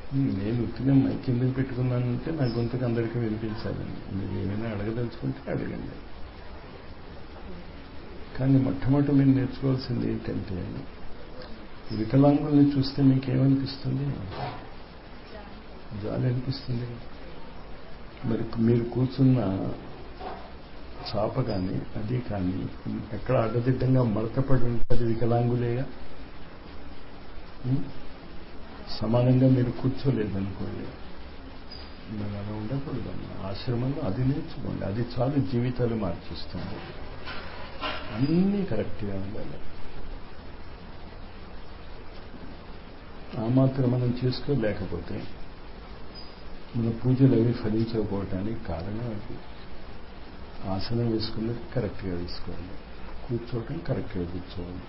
నేను ఉత్తిగా మైక్ ఎందుకు పెట్టుకున్నానంటే నా గొంతుకు అందరికీ వినిపించాలని మీరు ఏమైనా అడగదలుచుకుంటే అడగండి కానీ మొట్టమొదటి మీరు నేర్చుకోవాల్సింది ఏంటంటే వికలాంగుల్ని చూస్తే మీకేమనిపిస్తుంది జాలి అనిపిస్తుంది మరి మీరు కూర్చున్న చాప కానీ అది కానీ ఎక్కడ అడ్డదిడ్డంగా మడతపడి ఉంటుంది వికలాంగులేగా ఉం? సమానంగా మీరు కూర్చోలేదనుకోండి మరి అలా ఉండకూడదు ఆశ్రమంలో అది నేర్చుకోండి అది చాలు జీవితాలు మార్చిస్తుంది అన్నీ కరెక్ట్గా ఉండాలి ఆ మాత్రం మనం చేసుకోలేకపోతే మన పూజలు అవి ఫలించకపోవటానికి కారణం అది ఆసనం వేసుకున్నది కరెక్ట్గా వేసుకోవాలి కూర్చోవటం కరెక్ట్గా కూర్చోవాలి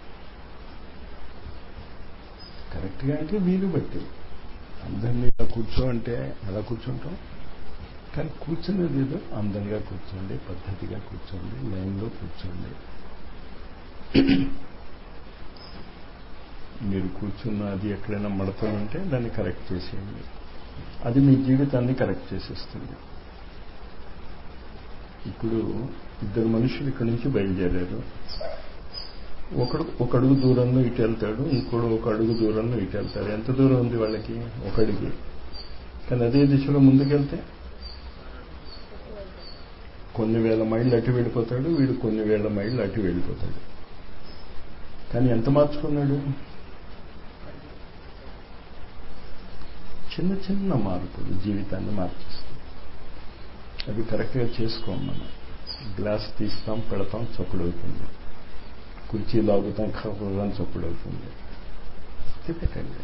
కరెక్ట్గా అంటే వీలు బట్టి అందరినీ ఇలా కూర్చో అంటే ఎలా కూర్చుంటాం కానీ కూర్చున్నది ఏదో అందంగా కూర్చోండి పద్ధతిగా కూర్చోండి లైన్లో కూర్చోండి మీరు కూర్చున్న అది ఎక్కడైనా మడతలు ఉంటే దాన్ని కరెక్ట్ చేసేయండి అది మీ జీవితాన్ని కరెక్ట్ చేసేస్తుంది ఇప్పుడు ఇద్దరు మనుషులు ఇక్కడి నుంచి బయలుదేరారు ఒకడు ఒక అడుగు దూరంలో ఇటు వెళ్తాడు ఇంకోడు ఒక అడుగు దూరంలో ఇటు వెళ్తాడు ఎంత దూరం ఉంది వాళ్ళకి ఒక అడిగి కానీ అదే దిశలో ముందుకెళ్తే కొన్ని వేల మైళ్ళు అటు వెళ్ళిపోతాడు వీడు కొన్ని వేల మైళ్ళు అటు వెళ్ళిపోతాడు కానీ ఎంత మార్చుకున్నాడు చిన్న చిన్న మార్పులు జీవితాన్ని మార్చేస్తాయి అవి కరెక్ట్గా చేసుకోం మనం గ్లాస్ తీస్తాం పెడతాం చప్పుడవుతుంది కుర్చీ లాగుతాం కప్పుదాం చప్పుడవుతుంది పెట్టండి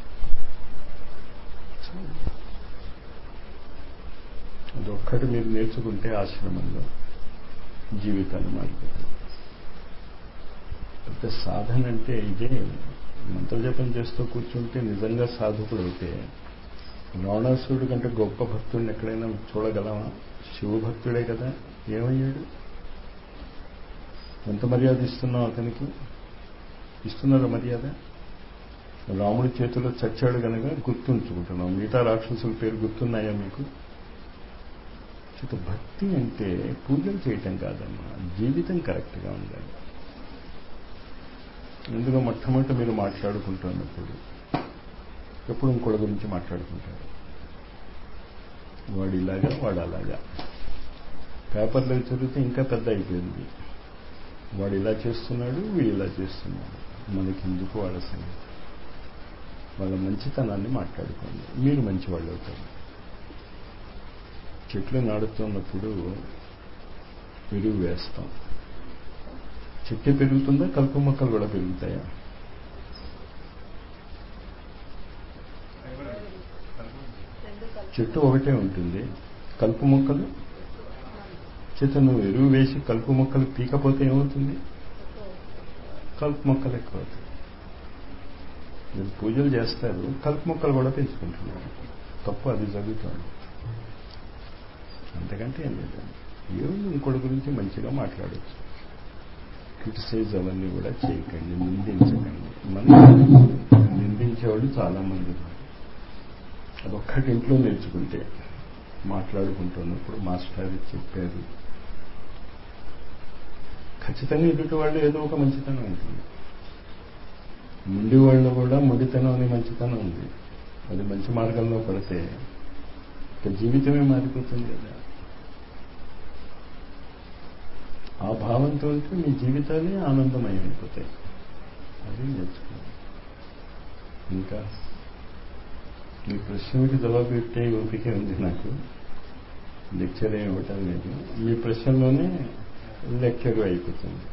అదొక్కటి మీరు నేర్చుకుంటే ఆశ్రమంలో జీవితాన్ని మారిపోతుంది పెద్ద సాధన అంటే ఇదే మంత్రజపం చేస్తూ కూర్చుంటే నిజంగా సాధకుడు అయితే రావణాసురుడు కంటే గొప్ప భక్తుడిని ఎక్కడైనా చూడగలమా శివభక్తుడే కదా ఏమయ్యాడు ఎంత మర్యాద ఇస్తున్నాం అతనికి ఇస్తున్నారా మర్యాద రాముడి చేతిలో చచ్చాడు కనుక గుర్తుంచుకుంటున్నాం మిగతా రాక్షసుల పేరు గుర్తున్నాయా మీకు ఇక భక్తి అంటే పూజలు చేయటం కాదమ్మా జీవితం కరెక్ట్గా ఉండాలి ఎందులో మొట్టమొదటి మీరు మాట్లాడుకుంటున్నప్పుడు ఎప్పుడు ఇంకోళ్ళ గురించి మాట్లాడుకుంటారు వాడు ఇలాగా వాడు అలాగా పేపర్లో చదివితే ఇంకా పెద్ద అయిపోయింది వాడు ఇలా చేస్తున్నాడు వీడు ఇలా చేస్తున్నాడు మనకి ఎందుకు వాళ్ళ సంగతి వాళ్ళ మంచితనాన్ని మాట్లాడుకోండి మీరు మంచివాళ్ళు అవుతారు చెట్లు నాడుతున్నప్పుడు ఎరువు వేస్తాం చెట్టు పెరుగుతుందా కలుపు మొక్కలు కూడా పెరుగుతాయా చెట్టు ఒకటే ఉంటుంది కలుపు మొక్కలు చేత నువ్వు ఎరువు వేసి కలుపు మొక్కలు పీకపోతే ఏమవుతుంది కలుపు మొక్కలు ఎక్కువ అవుతాయి మీరు పూజలు చేస్తారు కలుపు మొక్కలు కూడా పెంచుకుంటున్నారు తప్పు అది జరుగుతుంది అంతకంటే ఏం లేదండి ఏముంది ఇంకోటి గురించి మంచిగా మాట్లాడచ్చు క్రిటిసైజ్ అవన్నీ కూడా చేయకండి నిందించకండి మనం నిందించేవాళ్ళు చాలా మంది ఉన్నారు అదొక్కటి ఇంట్లో నేర్చుకుంటే మాట్లాడుకుంటున్నప్పుడు మాస్టర్ చెప్పారు ఖచ్చితంగా ఎదుటి వాళ్ళు ఏదో ఒక మంచితనం ఉంటుంది ముండి వాళ్ళు కూడా ముడితనం అనే మంచితనం ఉంది అది మంచి మార్గంలో పడితే ఇక జీవితమే మారిపోతుంది కదా ఆ భావంతో ఉంటే మీ జీవితాలే ఆనందమయమైపోతాయి అది నేర్చుకోండి ఇంకా మీ ప్రశ్నకి జవాబు పెట్టే ఓపిక ఉంది నాకు లెక్చర్ ఏమి ఇవ్వటం లేదు మీ ప్రశ్నలోనే లెక్చర్ అయిపోతుంది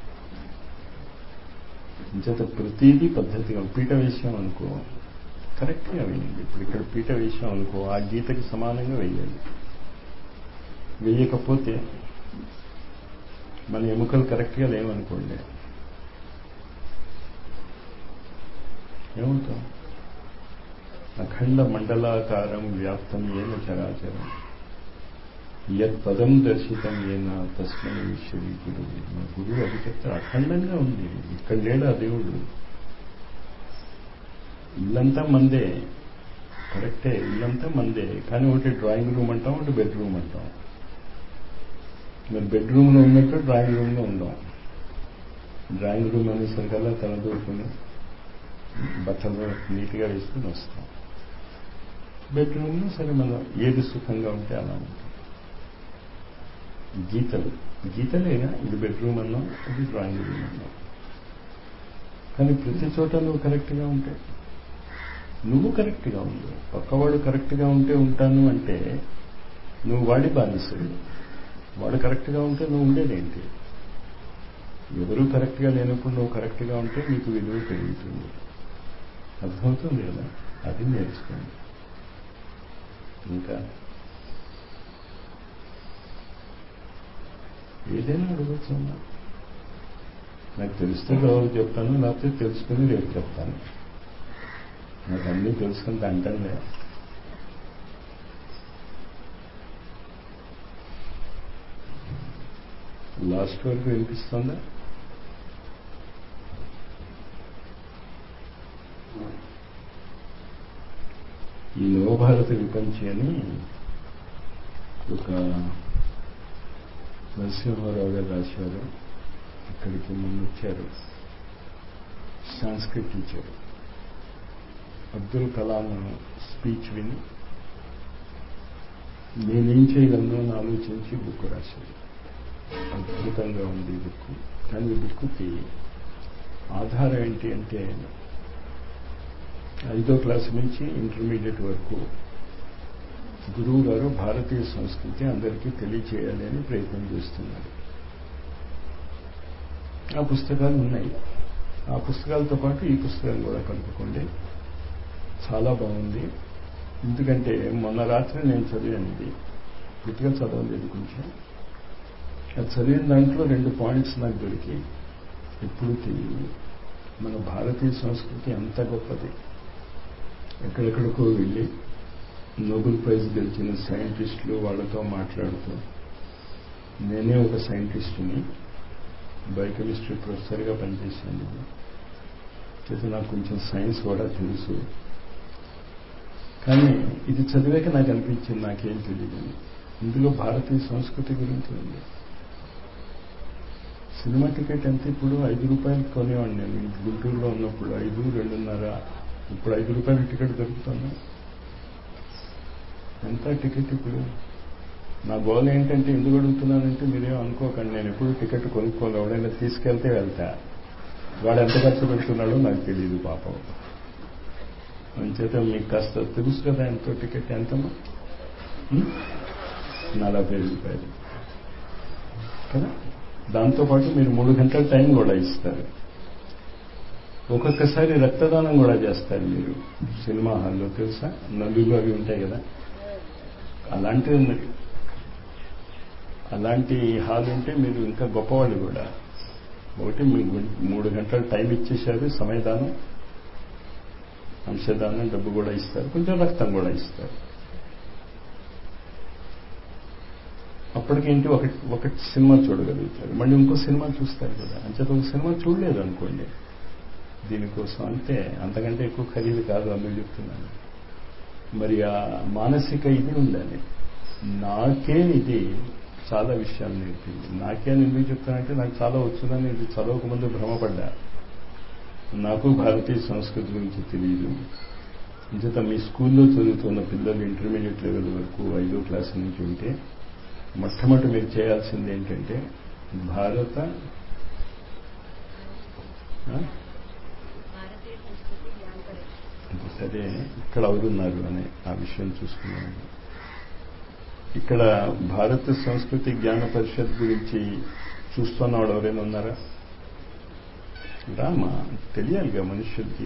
ఇంచేత ప్రతిదీ పద్ధతిగా పీట విషయం అనుకో కరెక్ట్గా వేయండి ఇప్పుడు ఇక్కడ పీట విషయం అనుకో ఆ గీతకి సమానంగా వేయాలి వేయకపోతే మన ఎముకలు కరెక్ట్గా లేవనుకోండి ఏమవుతాం అఖండ మండలాకారం వ్యాప్తం ఏన చరాచరం యత్ పదం దర్శితం ఏన తస్మై ఈశ్వరి గురువు మా గురువు అది చెప్తారు అఖండంగా ఉంది ఇక్కడ లేడు ఆ దేవుడు ఇల్లంతా మందే కరెక్టే ఇల్లంతా మందే కానీ ఒకటి డ్రాయింగ్ రూమ్ అంటాం ఒకటి బెడ్రూమ్ అంటాం మరి బెడ్రూమ్లో ఉన్నట్టు డ్రాయింగ్ రూమ్లో ఉందాం డ్రాయింగ్ రూమ్ అనేసరికల్లా తలదూరుకుని బట్టలు నీట్గా వేసుకుని వస్తాం బెడ్రూమ్లో సరే మనం ఏది సుఖంగా ఉంటే అలా ఉంటాం గీతలు గీతలేగా ఇది బెడ్రూమ్ అన్నాం ఇది డ్రాయింగ్ రూమ్ అన్నాం కానీ ప్రతి చోట నువ్వు కరెక్ట్గా ఉంటే నువ్వు కరెక్ట్గా ఉండు పక్కవాడు కరెక్ట్గా ఉంటే ఉంటాను అంటే నువ్వు వాడి బానిసడు వాడు కరెక్ట్గా ఉంటే నువ్వు ఉండేదేంటి ఎవరూ కరెక్ట్గా లేనప్పుడు నువ్వు కరెక్ట్గా ఉంటే నీకు విలువ పెరుగుతుంది అర్థమవుతుంది కదా అది నేర్చుకోండి ఇంకా ఏదైనా అడగచ్చు అమ్మా నాకు తెలిస్తే రోజు చెప్తాను లేకపోతే తెలుసుకుని రేపు చెప్తాను నాకు అన్నీ తెలుసుకుని అంటలే లాస్ట్ వరకు వినిపిస్తుందా ఈ నవభారత విపంచి అని ఒక నరసింహారావు గారు రాశారు ఇక్కడికి ముందు వచ్చారు Sanskrit teacher Abdul Kalam speech విని నేనేం చేయగలను అని ఆలోచించి బుక్ రాశారు అద్భుతంగా ఉంది ఈ బుక్ కానీ ఈ బుక్కి ఆధారం ఏంటి అంటే ఐదో క్లాస్ నుంచి ఇంటర్మీడియట్ వరకు గురువు గారు భారతీయ సంస్కృతి అందరికీ తెలియచేయాలి అని ప్రయత్నం చేస్తున్నారు ఆ పుస్తకాలు ఉన్నాయి ఆ పుస్తకాలతో పాటు ఈ పుస్తకం కూడా కలుపుకోండి చాలా బాగుంది ఎందుకంటే మొన్న రాత్రి నేను చదివాను ఇది పూర్తిగా చదవలేదు కొంచెం అది చదివిన దాంట్లో రెండు పాయింట్స్ నాకు దొరికి ఎప్పుడు తెలియదు మన భారతీయ సంస్కృతి అంత గొప్పది ఎక్కడెక్కడికో వెళ్ళి నోబెల్ ప్రైజ్ గెలిచిన సైంటిస్టులు వాళ్ళతో మాట్లాడుతూ నేనే ఒక సైంటిస్టుని బయోకెమిస్ట్రీ ప్రొఫెసర్గా పనిచేశాను చేసి నాకు కొంచెం సైన్స్ కూడా తెలుసు కానీ ఇది చదివాక నాకు అనిపించింది నాకేం తెలియదు ఇందులో భారతీయ సంస్కృతి గురించి ఉంది సినిమా టికెట్ ఎంత ఇప్పుడు ఐదు రూపాయలు కొనేవాడిని నేను గుంటూరులో ఉన్నప్పుడు ఐదు రెండున్నర ఇప్పుడు ఐదు రూపాయల టికెట్ దొరుకుతుంది ఎంత టికెట్ ఇప్పుడు నా గోల్ ఏంటంటే ఎందుకు అడుగుతున్నానంటే మీరేం అనుకోకండి నేను ఎప్పుడు టికెట్ కొనుక్కోవాలి ఎవడైనా తీసుకెళ్తే వెళ్తా వాడు ఎంత ఖర్చు పెడుతున్నాడో నాకు తెలియదు పాపం అంచేత మీకు కాస్త తెలుసు కదా ఎంతో టికెట్ ఎంతమో నలభై రూపాయలు కదా దాంతోపాటు మీరు మూడు గంటల టైం కూడా ఇస్తారు ఒక్కొక్కసారి రక్తదానం కూడా చేస్తారు మీరు సినిమా హాల్లో తెలుసా నలుగురు అవి ఉంటాయి కదా అలాంటివి ఉన్నాయి అలాంటి హాల్ ఉంటే మీరు ఇంకా గొప్పవాళ్ళు కూడా ఒకటి మీకు మూడు గంటల టైం ఇచ్చేసారు సమయదానం అంశదానం డబ్బు కూడా ఇస్తారు కొంచెం రక్తం కూడా ఇస్తారు అప్పటికేంటి ఒక ఒక సినిమా చూడగలుగుతారు మళ్ళీ ఇంకో సినిమా చూస్తారు కదా అంచేత ఒక సినిమా చూడలేదు అనుకోండి దీనికోసం అంతే అంతకంటే ఎక్కువ ఖరీదు కాదు అందుకు చెప్తున్నాను మరి ఆ మానసిక ఇది ఉండాలి నాకే ఇది చాలా విషయాలు నేర్పింది నాకే అని ఎందుకు చెప్తానంటే నాకు చాలా వచ్చుదని ఇది చదవకముందు భ్రమపడ్డా నాకు భారతీయ సంస్కృతి గురించి తెలియదు అంచేత మీ స్కూల్లో చదువుతున్న పిల్లలు ఇంటర్మీడియట్ లెవెల్ వరకు ఐదో క్లాస్ నుంచి ఉంటే మొట్టమొదటి మీరు చేయాల్సింది ఏంటంటే భారత సరే ఇక్కడ ఎవరున్నారు అని ఆ విషయం చూసుకున్నాను ఇక్కడ భారత సంస్కృతి జ్ఞాన పరిషత్ గురించి చూస్తున్నవాడు ఎవరైనా ఉన్నారా రామా తెలియాలిగా మనుషులకి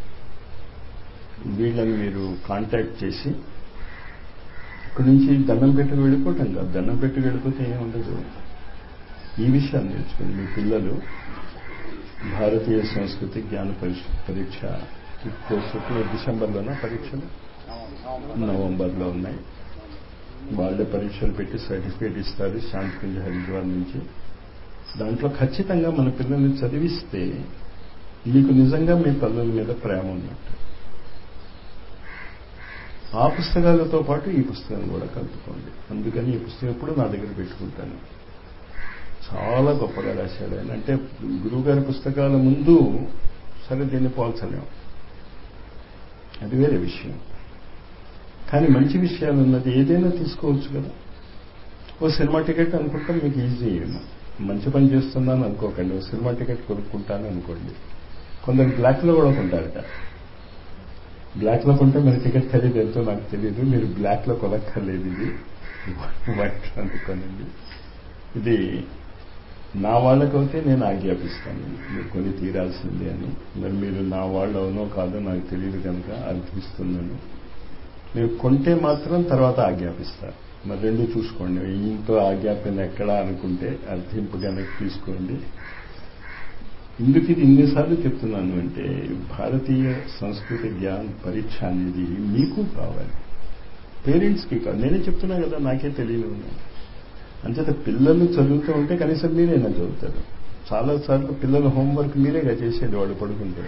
వీళ్ళని మీరు కాంటాక్ట్ చేసి ఇక్కడి నుంచి దండం పెట్టుకు వెళ్ళిపోవటం కాదు దండం పెట్టుకు వెళ్ళిపోతే ఏముండదు ఈ విషయాలు నేర్చుకుని మీ పిల్లలు భారతీయ సంస్కృతి జ్ఞాన పరిషత్ పరీక్ష కోర్సు డిసెంబర్లోనా పరీక్షలు నవంబర్లో ఉన్నాయి వాళ్ళే పరీక్షలు పెట్టి సర్టిఫికేట్ ఇస్తారు శాంతికుంజ హరిద్వార్ నుంచి దాంట్లో ఖచ్చితంగా మన పిల్లల్ని చదివిస్తే మీకు నిజంగా మీ పిల్లల మీద ప్రేమ ఉన్నట్టు ఆ పుస్తకాలతో పాటు ఈ పుస్తకం కూడా కలుపుకోండి అందుకని ఈ పుస్తకం ఎప్పుడు నా దగ్గర పెట్టుకుంటాను చాలా గొప్పగా రాశాడు ఆయన అంటే గురువుగారి పుస్తకాల ముందు సరే దీన్ని పోల్చలేం అది వేరే విషయం కానీ మంచి విషయాలు ఉన్నది ఏదైనా తీసుకోవచ్చు కదా ఓ సినిమా టికెట్ అనుకుంటాం మీకు ఈజీ మంచి పని చేస్తున్నాను అనుకోకండి ఓ సినిమా టికెట్ కొనుక్కుంటాను అనుకోండి కొందరు బ్లాక్లో కూడా కొంటారట బ్లాక్లో కొంటే మరి టికెట్ ఖరీదు ఎంతో నాకు తెలియదు మీరు బ్లాక్లో కొనక్కర్లేదు ఇది వైట్ అనుకోనండి ఇది నా వాళ్ళకైతే నేను ఆజ్ఞాపిస్తాను మీరు కొని తీరాల్సిందే అని మరి మీరు నా వాళ్ళు అవునో కాదో నాకు తెలియదు కనుక అర్థిస్తున్నాను మీరు కొంటే మాత్రం తర్వాత ఆజ్ఞాపిస్తారు మరి రెండు చూసుకోండి ఈయంతో ఆజ్ఞాపన ఎక్కడా అనుకుంటే అర్థింపు కనుక తీసుకోండి ఇందుకు ఇది ఇన్నిసార్లు చెప్తున్నాను అంటే భారతీయ సంస్కృతి జ్ఞాన్ పరీక్ష అనేది మీకు కావాలి పేరెంట్స్కి కాదు నేనే చెప్తున్నా కదా నాకే తెలియదు అంచేత పిల్లలు చదువుతూ ఉంటే కనీసం మీరైనా చదువుతారు చాలాసార్లు పిల్లల హోంవర్క్ మీరేగా చేసేది వాళ్ళు పడుకుంటే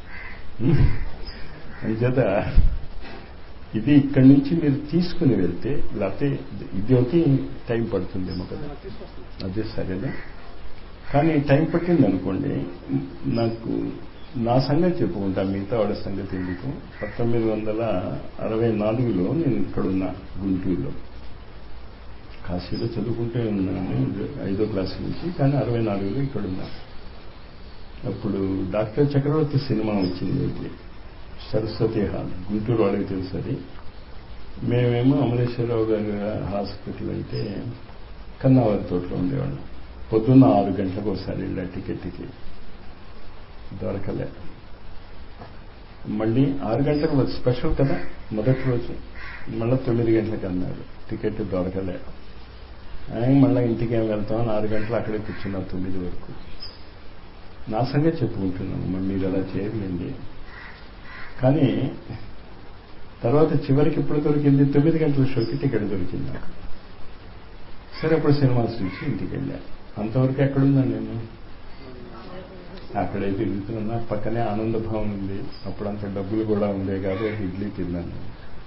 అంచేత ఇది ఇక్కడి నుంచి మీరు తీసుకుని వెళ్తే లేకపోతే ఇది ఒకటి టైం పడుతుందేమో కదా అదే సరేనా కానీ టైం పట్టింది అనుకోండి నాకు నా సంగతి చెప్పుకుంటా మిగతా వాడి సంగతి ఎందుకు పంతొమ్మిది వందల అరవై నాలుగులో నేను ఇక్కడున్నా గుంటూరులో కాశీలో చదువుకుంటే ఉన్నాను ఐదో క్లాస్ నుంచి కానీ అరవై నాలుగులో ఇక్కడున్నా అప్పుడు డాక్టర్ చక్రవర్తి సినిమా వచ్చింది సరస్వతి హాల్ గుంటూరు వాళ్ళకి తెలుసు అది మేమేమో అమరేశ్వరరావు గారి హాస్పిటల్ అయితే కన్నావారి తోటలో ఉండేవాళ్ళం పొద్దున్న ఆరు గంటలకు ఒకసారి వెళ్ళా టికెట్కి దొరకలే మళ్ళీ ఆరు గంటలకు స్పెషల్ కదా మొదటి రోజు మళ్ళీ తొమ్మిది గంటలకు అన్నారు టికెట్ దొరకలే మళ్ళీ ఇంటికి ఏం వెళ్తామని ఆరు గంటలు అక్కడే కూర్చున్నా తొమ్మిది వరకు నా సంగతి చెప్పుకుంటున్నాను మరి మీరు అలా చేయలేండి కానీ తర్వాత చివరికి ఎప్పుడు దొరికింది తొమ్మిది గంటల షోకి టికెట్ దొరికింది నాకు సరే అప్పుడు సినిమాస్ చూసి ఇంటికి వెళ్ళా అంతవరకు ఎక్కడున్నా నేను అక్కడే తిరుగుతున్నా పక్కనే ఆనంద భవన్ ఉంది అప్పుడు అంత డబ్బులు కూడా ఉండే కాదు ఒక ఇడ్లీ తిన్నాను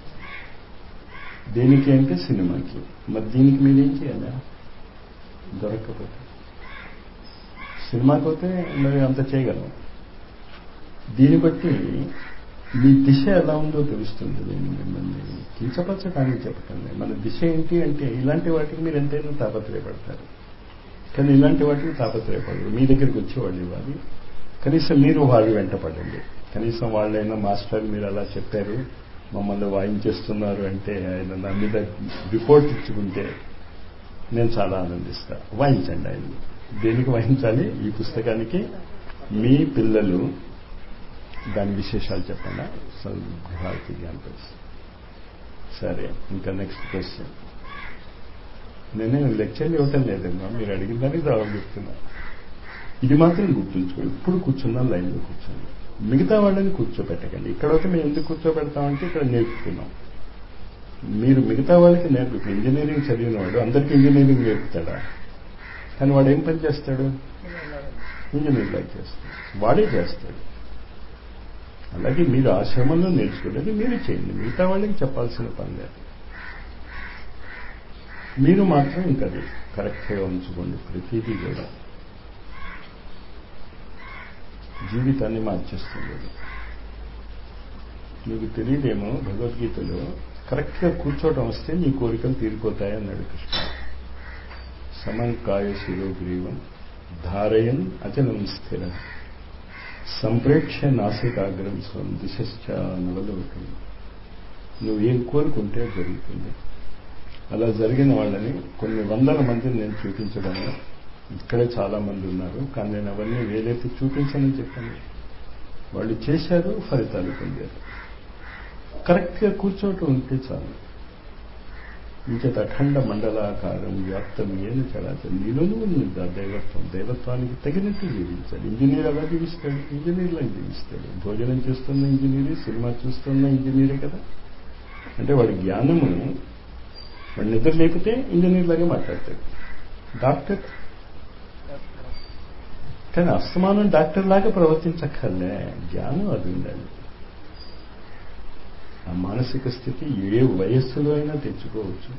దేనికి అంటే సినిమాకి మరి దీనికి మీరేం చేయాలా దొరకకపోతే సినిమాకి పోతే మరి అంత చేయగలం దీన్ని బట్టి మీ దిశ ఎలా ఉందో తెలుస్తుంది నేను మిమ్మల్ని కించపరచడానికి చెప్పకండి మన దిశ ఏంటి అంటే ఇలాంటి వాటికి మీరు ఎంతైనా తాపత్రయపడతారు కానీ ఇలాంటి వాటికి తాపత్రయపడరు మీ దగ్గరికి వచ్చి వాళ్ళు ఇవ్వాలి కనీసం మీరు వాళ్ళు వెంట పడండి కనీసం వాళ్ళైనా మాస్టర్ మీరు అలా చెప్పారు మమ్మల్ని వాయించేస్తున్నారు అంటే ఆయన నా మీద రిపోర్ట్ ఇచ్చుకుంటే నేను చాలా ఆనందిస్తా వాయించండి ఆయన దేనికి వాయించాలి ఈ పుస్తకానికి మీ పిల్లలు దాని విశేషాలు చెప్పండి భారతీయ జ్ఞానపరిస్ సరే ఇంకా నెక్స్ట్ క్వశ్చన్ నేనే లెక్చర్లు ఇవ్వటం లేదమ్మా మీరు అడిగిన దానికి జవాబు చెప్తున్నా ఇది మాత్రం గుర్తుంచుకో ఇప్పుడు కూర్చున్నా లైన్లో కూర్చోండి మిగతా వాళ్ళని కూర్చోబెట్టకండి ఇక్కడైతే మేము ఎందుకు కూర్చోబెడతామంటే ఇక్కడ నేర్పుతున్నాం మీరు మిగతా వాళ్ళకి నేర్పు ఇప్పుడు ఇంజనీరింగ్ చదివిన వాడు అందరికీ ఇంజనీరింగ్ నేర్పుతాడా కానీ వాడు ఏం పని చేస్తాడు ఇంజనీర్ లాగా చేస్తాడు వాడే చేస్తాడు అలాగే మీరు ఆశ్రమంలో నేర్చుకునేది మీరు చేయండి మిగతా వాళ్ళకి చెప్పాల్సిన పని లేదు మీరు మాత్రం ఇంకది కరెక్ట్గా ఉంచుకోండి ప్రతిదీ కూడా జీవితాన్ని మార్చేస్తుంది మీకు తెలియదేమో భగవద్గీతలో కరెక్ట్గా కూర్చోవడం వస్తే నీ కోరికలు తీరిపోతాయి అన్నాడు కృష్ణ సమంకాయ శిరోగ్రీవం ధారయన్ అచలం స్థిర సంప్రేక్ష నాసికాగ్రం స్వం దిశశ్చ నవలోకం నువ్వేం కోరుకుంటే జరుగుతుంది అలా జరిగిన వాళ్ళని కొన్ని వందల మందిని నేను చూపించడంలో ఇక్కడే చాలా మంది ఉన్నారు కానీ నేను అవన్నీ వేలైతే చూపించనని చెప్పాను వాళ్ళు చేశారు ఫలితాలు పొందారు కరెక్ట్గా కూర్చోవటం ఉంటే చాలు ఇంకేత అఖండ మండలాకారం వ్యాప్తం ఏను చడాచం నీలోనూ ఉంది దైవత్వం దైవత్వానికి తగినట్టు జీవించాలి ఇంజనీర్ ఎలా జీవిస్తాడు ఇంజనీర్లా జీవిస్తాడు భోజనం చేస్తున్న ఇంజనీరే సినిమా చూస్తున్న ఇంజనీరే కదా అంటే వాడి జ్ఞానము వాడు నిద్ర లేపితే ఇంజనీర్ లాగే మాట్లాడతాడు డాక్టర్ కానీ అస్తమానం డాక్టర్ లాగా ప్రవర్తించక్కర్లే జ్ఞానం అది ఉండాలి ఆ మానసిక స్థితి ఏ వయస్సులో అయినా తెచ్చుకోవచ్చు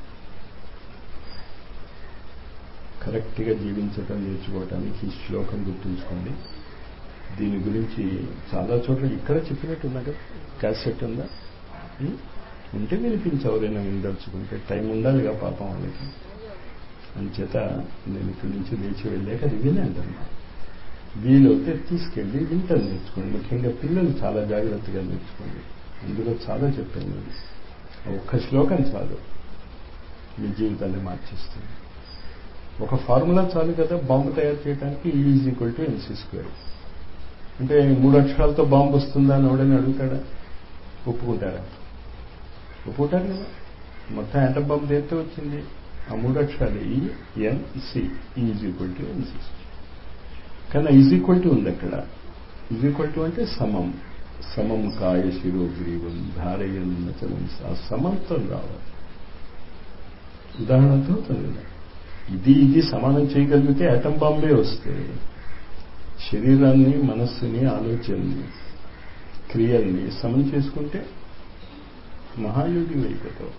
కరెక్ట్గా జీవించటం నేర్చుకోవటానికి ఈ శ్లోకం గుర్తుంచుకోండి దీని గురించి చాలా చోట్ల ఇక్కడ చెప్పినట్టు ఉందా కదా క్యాసెట్ ఉందా ఉం? ఉంటే వినిపించి ఎవరైనా వినదలుచుకుంటే టైం ఉండాలిగా పాపం వాళ్ళకి అంచేత నేను ఇక్కడి నుంచి లేచి వెళ్ళాక అది వినంటమ్మా వీలైతే తీసుకెళ్ళి వింటాను నేర్చుకోండి ముఖ్యంగా పిల్లలు చాలా జాగ్రత్తగా నేర్చుకోండి అందులో చాలా చెప్పాను నేను ఆ ఒక్క శ్లోకం చాలు మీ జీవితాన్ని మార్చేస్తుంది ఒక ఫార్ములా చాలు కదా బాంబు తయారు చేయడానికి is equal to MC square అంటే మూడు అక్షరాలతో బాంబు వస్తుందా అని ఎవడని అడుగుతాడా ఒప్పుకుంటారా ఒప్పుకుంటారు కదా మొత్తం యాటమ్ బాంబు దేంతో వచ్చింది ఆ మూడు అక్షరాలు E M C is equal to MC కానీ ఈజ్ ఈక్వల్ టు ఉంది అక్కడ ఈజ్ ఈక్వల్ టు అంటే సమం సమం కాయ శిరోగ్రీవం ధారయం నచలం ఆ సమంతో రావాలి ఉదాహరణతో అవుతుంది ఇది ఇది సమానం చేయగలిగితే అటం బాంబే వస్తే శరీరాన్ని మనస్సుని ఆలోచనని క్రియల్ని సమం చేసుకుంటే మహాయోగి అయిపోతావు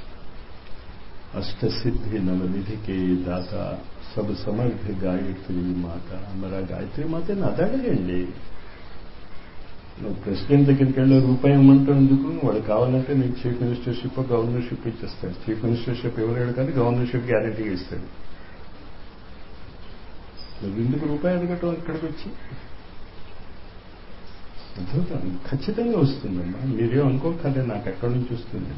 అష్టసిద్ధి నవనిధికే దాత సబ్ సమర్థ గాయత్రి మాత మరి ఆ గాయత్రి మాతని అదడగండి నువ్వు ప్రెసిడెంట్ దగ్గరికి వెళ్ళి రూపాయి ఇమ్మంటావు ఎందుకు వాడు కావాలంటే నీకు చీఫ్ మినిస్టర్షిప్ గవర్నర్షిప్ ఇచ్చేస్తాడు చీఫ్ మినిస్టర్షిప్ ఎవరు కానీ గవర్నర్షిప్ గ్యారంటీగా ఇస్తాడు నువ్వు ఎందుకు రూపాయి అడగటం ఇక్కడికి వచ్చి అద్భుతం ఖచ్చితంగా వస్తుందమ్మా మీరేం అనుకోకలే నాకు ఎక్కడి నుంచి వస్తుంది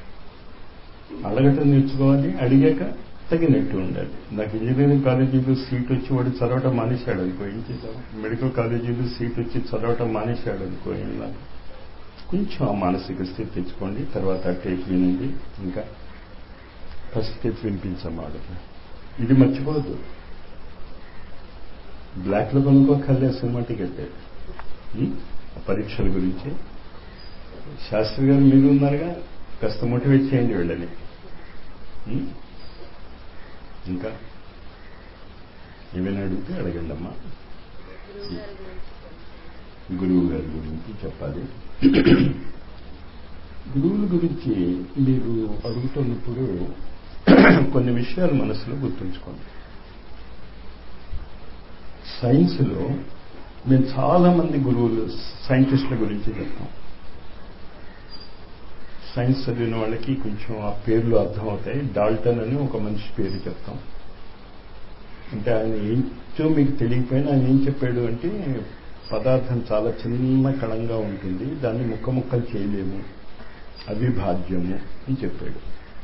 అడగటం నేర్చుకోవాలి అడిగాక తగినట్టు ఉండాలి నాకు ఇంజనీరింగ్ కాలేజీలో సీట్ వచ్చి వాడు చదవటం మానేశాడు అనుకో ఏం చేద్దాం మెడికల్ కాలేజీలో సీట్ వచ్చి చదవటం మానేశాడు అనుకో ఏం నాకు కొంచెం ఆ మానసిక స్థితి తెచ్చుకోండి తర్వాత టేప్ వినండి ఇంకా ఫస్ట్ టేప్ వినిపించమాడు ఇది మర్చిపోవద్దు బ్లాక్లో కొనుక్కోకర్లే సినిమా టికెట్ పరీక్షల గురించి శాస్త్రి గారు మీరు ఉన్నారుగా కాస్త మోటివేట్ చేయండి వెళ్ళని ఉం? ఇంకా ఏమైనా అడిగితే అడగండి అమ్మా గురువు గారి గురించి చెప్పాలి గురువుల గురించి మీరు అడుగుతున్నప్పుడు కొన్ని విషయాలు మనసులో గుర్తుంచుకోండి సైన్స్లో మేము చాలా మంది గురువులు సైంటిస్టుల గురించి చెప్తాం సైన్స్ చదివిన వాళ్ళకి కొంచెం ఆ పేర్లు అర్థమవుతాయి డాల్టన్ అని ఒక మనిషి పేరు చెప్తాం అంటే ఆయన ఏంటో మీకు తెలియకపోయినా ఆయన ఏం చెప్పాడు అంటే పదార్థం చాలా చిన్న కణంగా ఉంటుంది దాన్ని ముక్క ముక్కలు చేయలేము అవిభాజ్యము అని చెప్పాడు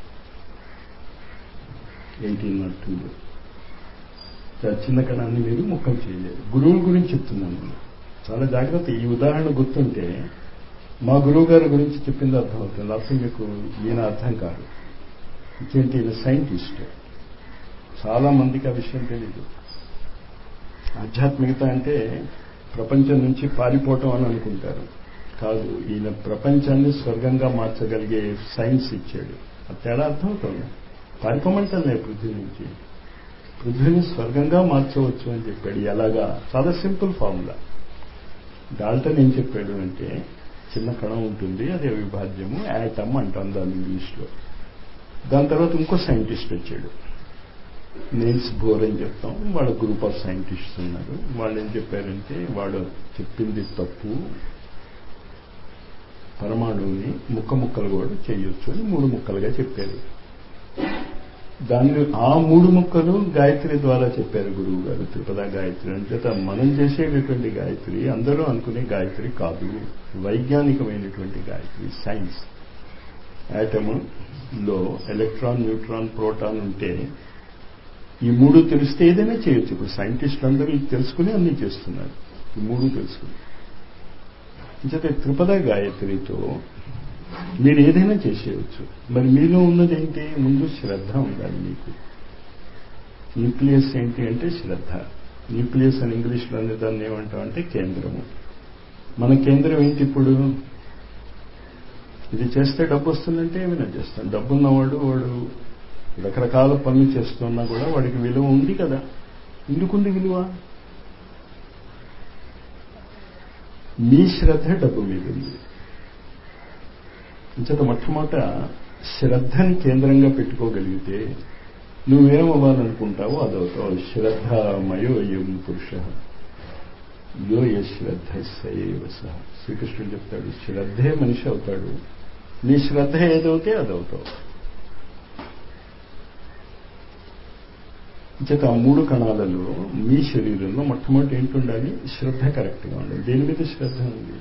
ఎయిటీన్ నాట్ టూలో చిన్న కణాన్ని మీరు ముక్కలు చేయలేరు గురువుల గురించి చెప్తున్నాను నేను చాలా జాగ్రత్త ఈ ఉదాహరణ గుర్తుంటే మా గురువు గారి గురించి చెప్పింది అర్థమవుతుంది అర్థం మీకు ఈయన అర్థం కాదు ఇంకేంటి ఈయన సైంటిస్ట్ చాలా మందికి ఆ విషయం తెలీదు ఆధ్యాత్మికత అంటే ప్రపంచం నుంచి పారిపోవటం అని అనుకుంటారు కాదు ఈయన ప్రపంచాన్ని స్వర్గంగా మార్చగలిగే సైన్స్ ఇచ్చాడు ఆ తేడా అర్థమవుతుంది పారిపోమంటాను పృథ్వీ నుంచి పృథ్వీని స్వర్గంగా మార్చవచ్చు అని చెప్పాడు ఎలాగా చాలా సింపుల్ ఫార్ములా డాల్టన్ ఏం చెప్పాడు అంటే చిన్న కణం ఉంటుంది అది అవిభాజ్యము యాటమ్ అంటాం దాన్ని ఇంగ్లీష్లో దాని తర్వాత ఇంకో సైంటిస్ట్ వచ్చాడు నేల్స్ బోర్ అని చెప్తాం వాళ్ళ గ్రూప్ ఆఫ్ సైంటిస్ట్స్ ఉన్నారు వాళ్ళు ఏం చెప్పారంటే వాళ్ళు చెప్పింది తప్పు పరమాణువుని ముక్క ముక్కలు కూడా చేయొచ్చు అని మూడు ముక్కలుగా చెప్పారు దాన్ని ఆ మూడు ముక్కలు గాయత్రి ద్వారా చెప్పారు గురువు గారు త్రిపద గాయత్రి అంచేత మనం చేసేటటువంటి గాయత్రి అందరూ అనుకునే గాయత్రి కాదు వైజ్ఞానికమైనటువంటి గాయత్రి సైన్స్ యాటమ్ లో ఎలక్ట్రాన్ న్యూట్రాన్ ప్రోటాన్ ఉంటే ఈ మూడు తెలిస్తే ఏదైనా చేయొచ్చు ఇప్పుడు సైంటిస్టులు అందరూ ఇది తెలుసుకుని అన్ని చేస్తున్నారు ఈ మూడు తెలుసుకుని అంచేత త్రిపద గాయత్రితో మీరు ఏదైనా చేసేయచ్చు మరి మీలో ఉన్నది ఏంటి ముందు శ్రద్ధ ఉండాలి మీకు న్యూక్లియస్ ఏంటి అంటే శ్రద్ధ న్యూక్లియస్ అని ఇంగ్లీష్లో అనే దాన్ని ఏమంటాం అంటే కేంద్రము మన కేంద్రం ఏంటి ఇప్పుడు ఇది చేస్తే డబ్బు వస్తుందంటే ఏమైనా చేస్తాం డబ్బు ఉన్నవాడు వాడు రకరకాల పనులు చేస్తున్నా కూడా వాడికి విలువ ఉంది కదా ఎందుకుంది విలువ మీ శ్రద్ధ డబ్బు మీద ఉంది ఇంచేత మొట్టమొదట శ్రద్ధని కేంద్రంగా పెట్టుకోగలిగితే నువ్వేమవ్వాలనుకుంటావో అదవుతావు శ్రద్ధమయో యం పురుష యో యశ్రద్ధ సయేవ సహ శ్రీకృష్ణుడు చెప్తాడు శ్రద్ధే మనిషి అవుతాడు నీ శ్రద్ధ ఏదవుతే అదవుతావు చేత ఆ మూడు కణాలలో మీ శరీరంలో మొట్టమొదటి ఏంటి ఉండాలి శ్రద్ధ కరెక్ట్గా ఉండాలి దేని మీద శ్రద్ధ ఉంది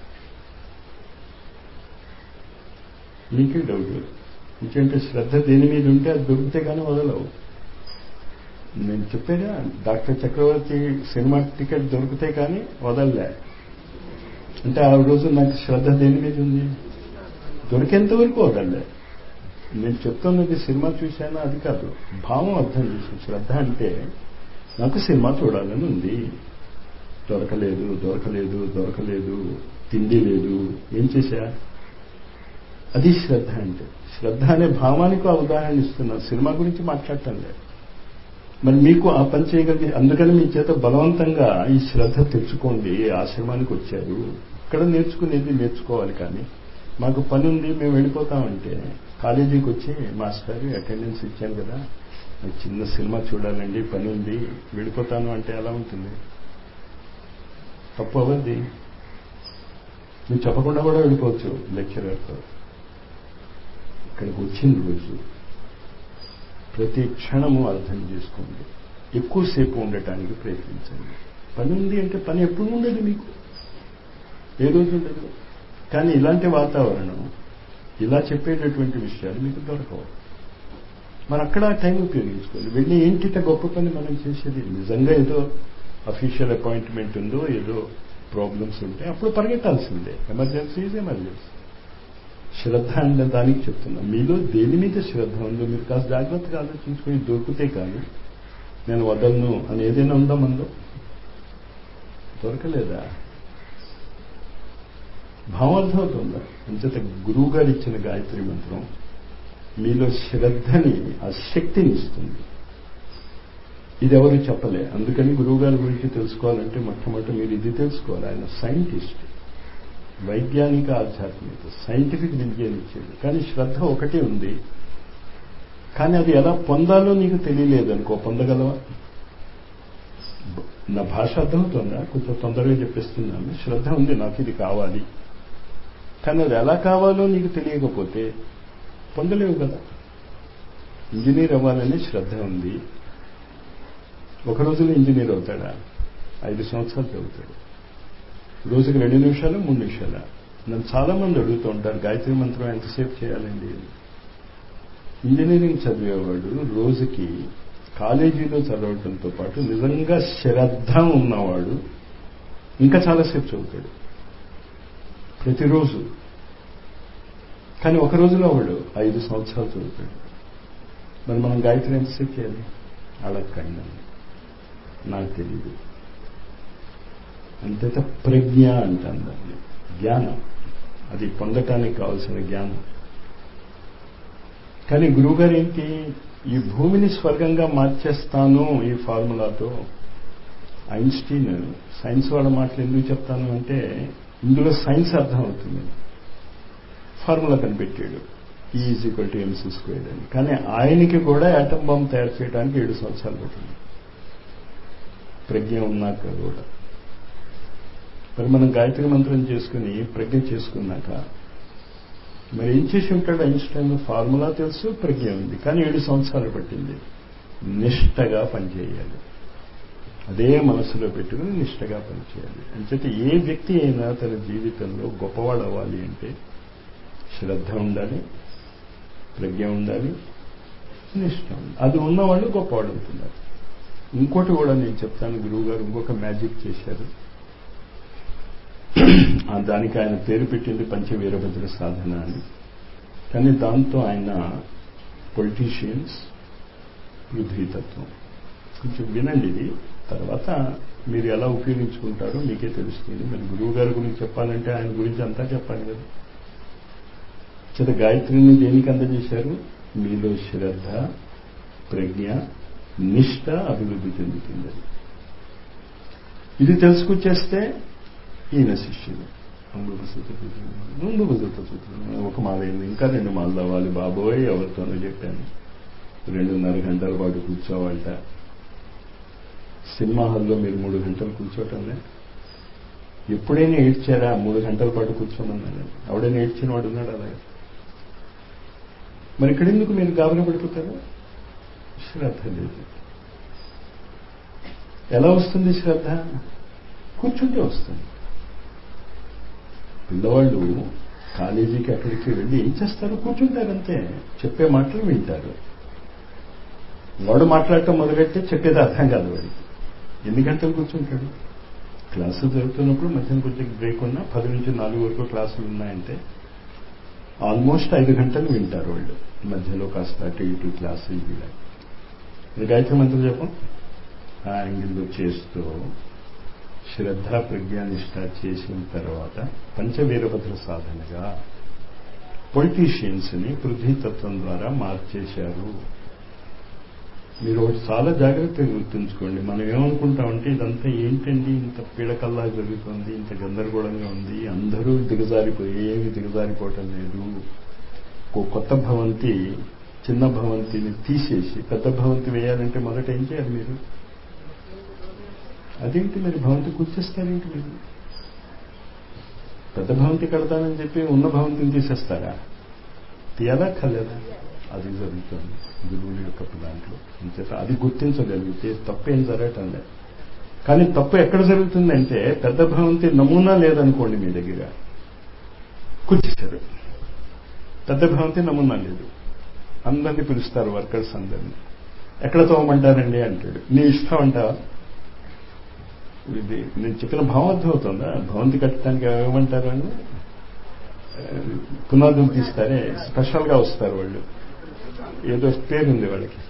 మీకే డౌట్ ఎందుకంటే శ్రద్ధ దేని మీద ఉంటే అది దొరికితే కానీ వదలవు నేను చెప్పేదా డాక్టర్ చక్రవర్తి సినిమా టికెట్ దొరికితే కానీ వదలలే అంటే ఆ రోజు నాకు శ్రద్ధ దేని మీద ఉంది దొరికేంత వరకు వదలలే నేను చెప్తున్నది సినిమా చూశానా అది కాదు భావం అర్థం చేసి శ్రద్ధ అంటే నాకు సినిమా చూడాలని ఉంది దొరకలేదు దొరకలేదు దొరకలేదు తిండి లేదు ఏం చేశా అది శ్రద్ధ అంటే శ్రద్ధ అనే భావానికి ఆ ఉదాహరణ ఇస్తున్నా సినిమా గురించి మాట్లాడటం లేదు మరి మీకు ఆ పని చేయగలిగి అందుకని మీ చేత బలవంతంగా ఈ శ్రద్ధ తెచ్చుకోండి ఆశ్రమానికి వచ్చారు ఇక్కడ నేర్చుకునేది నేర్చుకోవాలి కానీ మాకు పని ఉంది మేము వెళ్ళిపోతామంటే కాలేజీకి వచ్చి మాస్టర్ అటెండెన్స్ ఇచ్చాను కదా నాకు చిన్న సినిమా చూడాలండి పని ఉంది వెళ్ళిపోతాను అంటే ఎలా ఉంటుంది తప్పు అవ్వద్ది మీరు చెప్పకుండా కూడా వెళ్ళిపోవచ్చు లెక్చరర్తో ఇక్కడికి వచ్చిన రోజు ప్రతి క్షణము అర్థం చేసుకోండి ఎక్కువసేపు ఉండటానికి ప్రయత్నించండి పని ఉంది అంటే పని ఎప్పుడు ఉండదు మీకు ఏ రోజు ఉండదు కానీ ఇలాంటి వాతావరణం ఇలా చెప్పేటటువంటి విషయాలు మీకు దొరకవు మరి అక్కడ టైం ఉపయోగించుకోవాలి వెళ్ళి ఏంటిట గొప్ప పని మనం చేసేది నిజంగా ఏదో అఫీషియల్ అపాయింట్మెంట్ ఉందో ఏదో ప్రాబ్లమ్స్ ఉంటే అప్పుడు పరిగెట్టాల్సిందే ఎమర్జెన్సీ ఈజ్ ఎమర్జెన్సీ శ్రద్ధ అనే దానికి చెప్తున్నా మీలో దేని మీద శ్రద్ధ ఉందో మీరు కాస్త జాగ్రత్తగా ఆలోచించుకొని దొరికితే కానీ నేను వదలను అని ఏదైనా ఉందా మనలో దొరకలేదా భావం అర్థమవుతుందా అంచేత గురువు గారు ఇచ్చిన గాయత్రి మంత్రం మీలో శ్రద్ధని ఆ శక్తిని ఇస్తుంది ఇది ఎవరు చెప్పలే అందుకని గురువు గారి గురించి తెలుసుకోవాలంటే మొట్టమొదటి మీరు ఇది తెలుసుకోవాలి ఆయన సైంటిస్ట్ వైజ్ఞానిక ఆధ్యాత్మికత సైంటిఫిక్ విద్యను ఇచ్చేది కానీ శ్రద్ధ ఒకటి ఉంది కానీ అది ఎలా పొందాలో నీకు తెలియలేదు అనుకో పొందగలవా నా భాష అర్థమవుతుందా కొంచెం తొందరగా చెప్పిస్తున్నాను శ్రద్ధ ఉంది నాకు ఇది కావాలి కానీ అది ఎలా కావాలో నీకు తెలియకపోతే పొందలేవు కదా ఇంజనీర్ అవ్వాలని శ్రద్ధ ఉంది ఒక రోజులో ఇంజనీర్ అవుతాడా ఐదు సంవత్సరాలు చదువుతాడు రోజుకి రెండు నిమిషాలు మూడు నిమిషాలు నన్ను చాలా మంది అడుగుతూ ఉంటారు గాయత్రి మంత్రం ఎంతసేపు చేయాలండి ఇంజనీరింగ్ చదివేవాడు రోజుకి కాలేజీలో చదవడంతో పాటు నిజంగా శ్రద్ధ ఉన్నవాడు ఇంకా చాలాసేపు చదువుతాడు ప్రతిరోజు కానీ ఒక రోజులో వాడు ఐదు సంవత్సరాలు చదువుతాడు మరి మనం గాయత్రి ఎంతసేపు చేయాలి అడగకండి నాకు తెలియదు అంతేత ప్రజ్ఞ అంటాను దాన్ని జ్ఞానం అది పొందటానికి కావాల్సిన జ్ఞానం కానీ గురువుగారు ఏంటి ఈ భూమిని స్వర్గంగా మార్చేస్తాను ఈ ఫార్ములాతో ఐన్స్టీన్ సైన్స్ వాళ్ళ మాటలు ఎందుకు చెప్తాను అంటే ఇందులో సైన్స్ అర్థం అవుతుంది ఫార్ములా కనిపెట్టాడు is equal to MC square అని కానీ ఆయనకి కూడా యాటమ్ బాంబ్ తయారు చేయడానికి ఏడు సంవత్సరాలు పట్టింది ప్రజ్ఞ ఉన్నాక కూడా మరి మనం గాయత్రి మంత్రం చేసుకుని ప్రజ్ఞ చేసుకున్నాక మరి ఏం చేసి ఉంటాడు ఐన్స్టైన్ ఫార్ములా తెలుసు ప్రజ్ఞ ఉంది కానీ ఏడు సంవత్సరాలు పట్టింది నిష్టగా పనిచేయాలి అదే మనసులో పెట్టుకుని నిష్టగా పనిచేయాలి అంచేత ఏ వ్యక్తి అయినా తన జీవితంలో గొప్పవాడు అవ్వాలి అంటే శ్రద్ధ ఉండాలి ప్రజ్ఞ ఉండాలి నిష్ట ఉండాలి అది ఉన్నవాళ్ళు గొప్పవాళ్ళు అవుతున్నారు ఇంకోటి కూడా నేను చెప్తాను గురువు గారు ఇంకొక మ్యాజిక్ చేశారు దానికి ఆయన పేరు పెట్టింది పంచ వీరభద్ర సాధన అని కానీ దాంతో ఆయన పొలిటీషియన్స్ పృథ్వీతత్వం కొంచెం వినండి ఇది తర్వాత మీరు ఎలా ఉపయోగించుకుంటారో మీకే తెలుస్తుంది మరి గురువు గారి గురించి చెప్పాలంటే ఆయన గురించి అంతా చెప్పాలి కదా చేత గాయత్రిని దేనికి అందజేశారు మీలో శ్రద్ధ ప్రజ్ఞ నిష్ట అభివృద్ధి చెందుతుంది ఇది తెలుసుకొచ్చేస్తే ఈయన శిష్యులు ముందు బుద్ధతో చూస్తున్నాను ఒక మాల అయింది ఇంకా రెండు మాలలు అవ్వాలి బాబోయ్ ఎవరితోనో చెప్పాను రెండున్నర గంటల పాటు కూర్చోవాలట సినిమా హాల్లో మీరు మూడు గంటలు కూర్చోవటంలే ఎప్పుడైనా ఏడ్చారా మూడు గంటల పాటు కూర్చోమన్నాను ఎవడైనా ఏడ్చిన వాడు ఉన్నాడు అలాగే మరి ఇక్కడ ఎందుకు మీరు గాబరా పడిపోతారు శ్రద్ధ లేదు ఎలా వస్తుంది శ్రద్ధ కూర్చుంటే వస్తుంది పిల్లవాళ్ళు కాలేజీకి అక్కడికి వెళ్ళి ఏం చేస్తారు కూర్చుంటారు అంతే చెప్పే మాటలు వింటారు వాడు మాట్లాడటం మొదలెట్టి చెప్పేది అర్థం కాదు వాడికి ఎన్ని గంటలు కూర్చుంటాడు క్లాసులు జరుగుతున్నప్పుడు మధ్యాహ్నం కొంచెం బ్రేక్ ఉన్నా పది నుంచి నాలుగు వరకు క్లాసులు ఉన్నాయంటే ఆల్మోస్ట్ ఐదు గంటలు వింటారు వాళ్ళు మధ్యలో కాస్త అటు ఇటు క్లాసు ఇలా ఇది గాయత్రి మంత్రం చెప్పం ఆ యాంగిల్లో చేస్తూ శ్రద్ధ ప్రజ్ఞానిష్ట చేసిన తర్వాత పంచవీరభద్ర సాధనగా పొలిటీషియన్స్ ని పృథ్వీతత్వం ద్వారా మార్చేశారు మీరు ఒకటి చాలా జాగ్రత్తగా గుర్తుంచుకోండి మనం ఏమనుకుంటామంటే ఇదంతా ఏంటండి ఇంత పీడకల్లా జరుగుతుంది ఇంత గందరగోళంగా ఉంది అందరూ దిగజారిపోయి ఏమి దిగజారిపోవటం లేదు ఓ కొత్త భవంతి చిన్న భవంతిని తీసేసి పెద్ద భవంతి వేయాలంటే మొదట ఏం చేయాలి మీరు అదేంటి మరి భవంతి కూర్చేస్తారేంటి మీరు పెద్ద భవంతి కడతానని చెప్పి ఉన్న భవంతిని తీసేస్తారా తీయాలా కలేదా అది జరుగుతుంది గురువుల యొక్క దాంట్లో అంచేత అది గుర్తించగలిగితే తప్పేం జరగటం లేదు కానీ తప్పు ఎక్కడ జరుగుతుందంటే పెద్ద భవంతి నమూనా లేదనుకోండి మీ దగ్గర కూర్చేశారు పెద్ద భవంతి నమూనా లేదు అందరినీ పిలుస్తారు వర్కర్స్ అందరినీ ఎక్కడ తోమంటారండి అంటాడు నీ ఇష్టం అంటావా ఇది నేను చెప్పిన భావం అర్థమవుతుందా భవంతి కట్టడానికి ఏమంటారు అని పునాదులు తీస్తారే స్పెషల్గా వస్తారు వాళ్ళు ఏదో పేరుంది వాళ్ళకి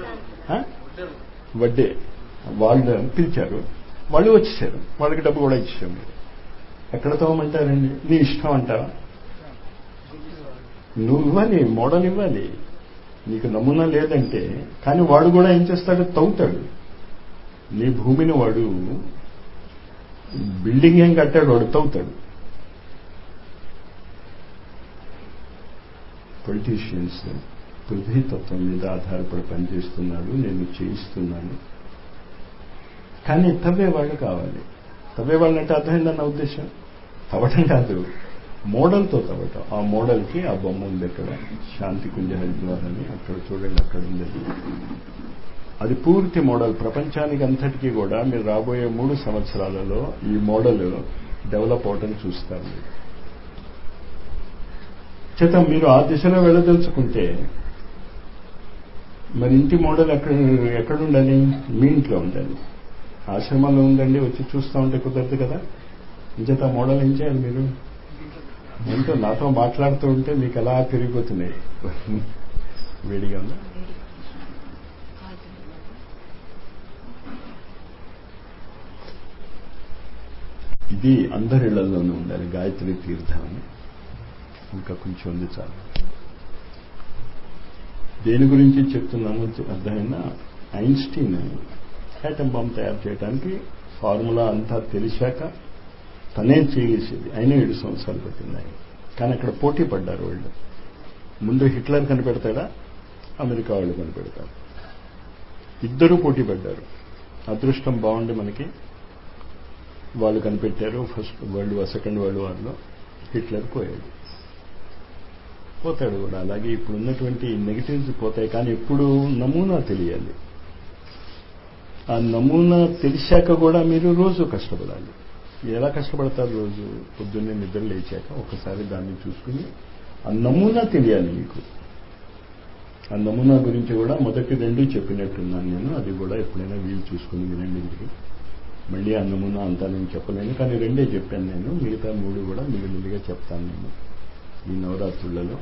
వడ్డే వాళ్ళు పిలిచారు వాళ్ళు వచ్చేసారు వాళ్ళకి డబ్బు కూడా ఇచ్చాం మీరు ఎక్కడ తోమంటారండి నీ ఇష్టం అంటావా నువ్వు ఇవ్వాలి మోడల్ ఇవ్వాలి నీకు నమూనా లేదంటే కానీ వాడు కూడా ఏం చేస్తాడు తవ్వుతాడు నీ భూమిని వాడు బిల్డింగ్ ఏం కట్టాడు వాడు తవ్వుతాడు పొలిటీషియన్స్ పృథ్వీతత్వం మీద ఆధారపడి పనిచేస్తున్నాడు నేను చేయిస్తున్నాను కానీ తవ్వేవాళ్ళు కావాలి తవ్వేవాళ్ళు అంటే అర్థమైందన్న ఉద్దేశం తవ్వటం కాదు మోడల్తో తవ్వటం ఆ మోడల్కి ఆ బొమ్మ ఉంది అక్కడ శాంతి కుంజ హరిద్వార్ అని అక్కడ చూడండి అక్కడ ఉంది అది పూర్తి మోడల్ ప్రపంచానికి అంతటికీ కూడా మీరు రాబోయే మూడు సంవత్సరాలలో ఈ మోడల్ డెవలప్ అవటం చూస్తారు చేత మీరు ఆ దిశలో వెళ్ళదలుచుకుంటే మరి ఇంటి మోడల్ ఎక్కడ ఎక్కడ ఉండాలి మీ ఇంట్లో ఉండాలి ఆశ్రమంలో ఉందండి వచ్చి చూస్తూ ఉంటే కుదరదు కదా ఇంచేత ఆ మోడల్ ఏం చేయాలి మీరు ఎంతో నాతో మాట్లాడుతూ ఉంటే మీకు ఎలా పెరిగిపోతున్నాయి వేడిగా ఉందా ఇది అందరి ఇళ్లలోనూ ఉండాలి గాయత్రి తీర్థం అని ఇంకా కొంచెం ఉంది చాలు దేని గురించి చెప్తున్నాను అర్థమైనా ఐన్స్టీన్ యాటమ్ బాంబ్ తయారు చేయడానికి ఫార్ములా అంతా తెలిసాక తనే చేసేది అయినా ఏడు సంవత్సరాలు పట్టింది ఆయన కానీ అక్కడ పోటీ పడ్డారు వాళ్ళు ముందు హిట్లర్ కనిపెడతాడా అమెరికా వాళ్ళు కనిపెడతారు ఇద్దరూ పోటీ పడ్డారు అదృష్టం బాగుండి మనకి వాళ్ళు కనిపెట్టారు first world war second world వార్లో హిట్లర్ పోయాడు పోతాడు కూడా అలాగే ఇప్పుడు ఉన్నటువంటి నెగిటివ్స్ పోతాయి కానీ ఎప్పుడు నమూనా తెలియాలి ఆ నమూనా తెలిసాక కూడా మీరు రోజు కష్టపడాలి ఎలా కష్టపడతారు రోజు పొద్దున్నే నిద్ర లేచాక ఒకసారి దాన్ని చూసుకుని ఆ నమూనా తెలియాలి మీకు ఆ నమూనా గురించి కూడా మొదటి రెండు చెప్పినట్టున్నాను నేను అది కూడా ఎప్పుడైనా వీలు చూసుకుని వినండి మీరు మళ్ళీ ఆ నమూనా అంతా నేను చెప్పలేను కానీ రెండే చెప్పాను నేను మిగతా మూడు కూడా మిగిలిగా చెప్తాను నేను ఈ నవరాత్రులలో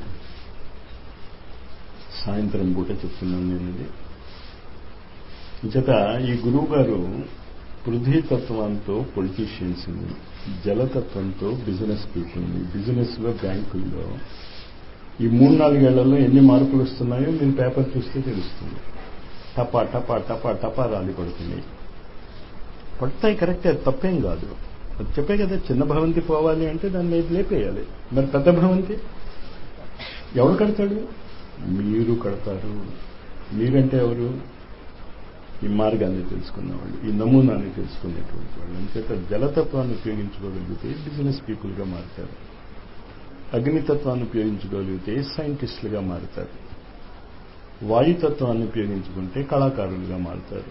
సాయంత్రం పూట చెప్తున్నాను నేను ఇది చేత ఈ గురువు గారు పృథ్వీతత్వంతో పొలిటీషియన్స్ని జలతత్వంతో బిజినెస్ పీపుల్ని బిజినెస్లో బ్యాంకుల్లో ఈ మూడు నాలుగేళ్లలో ఎన్ని మార్పులు వస్తున్నాయో మీరు పేపర్ చూస్తే తెలుస్తుంది టపా టపా టపా టపా రాలి పడుతున్నాయి పడతాయి కరెక్టే తప్పేం కాదు అది చెప్పే కదా చిన్న భవంతి పోవాలి అంటే దాన్ని లేదు లేపేయాలి మరి పెద్ద భవంతి ఎవడు కడతాడు మీరు కడతారు మీరంటే ఎవరు ఈ మార్గాన్ని తెలుసుకున్నవాళ్ళు ఈ నమూనాన్ని తెలుసుకునేటువంటి వాళ్ళు అంచేత జలతత్వాన్ని ఉపయోగించుకోగలిగితే బిజినెస్ పీపుల్గా మారుతారు అగ్నితత్వాన్ని ఉపయోగించుకోగలిగితే సైంటిస్టులుగా మారుతారు వాయుతత్వాన్ని ఉపయోగించుకుంటే కళాకారులుగా మారుతారు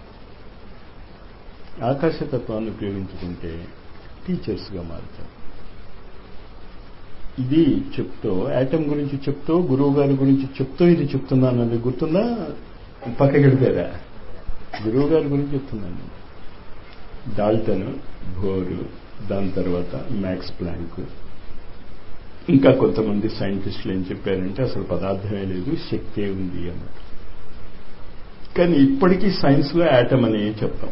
ఆకాశతత్వాన్ని ఉపయోగించుకుంటే టీచర్స్గా మారుతారు ఇది చెప్తూ యాటమ్ గురించి చెప్తూ గురువు గారి గురించి చెప్తూ ఇది చెప్తున్నానండి గుర్తుందా పక్కకి వెళ్ళిపోయారా గురువు గారి గురించి చెప్తున్నాను డాల్టన్ భోరు దాని తర్వాత మ్యాక్స్ ప్లాంక్ ఇంకా కొంతమంది సైంటిస్టులు ఏం చెప్పారంటే అసలు పదార్థమే లేదు శక్తే ఉంది అన్నట్టు కానీ ఇప్పటికీ సైన్స్లో యాటమ్ అనే చెప్తాం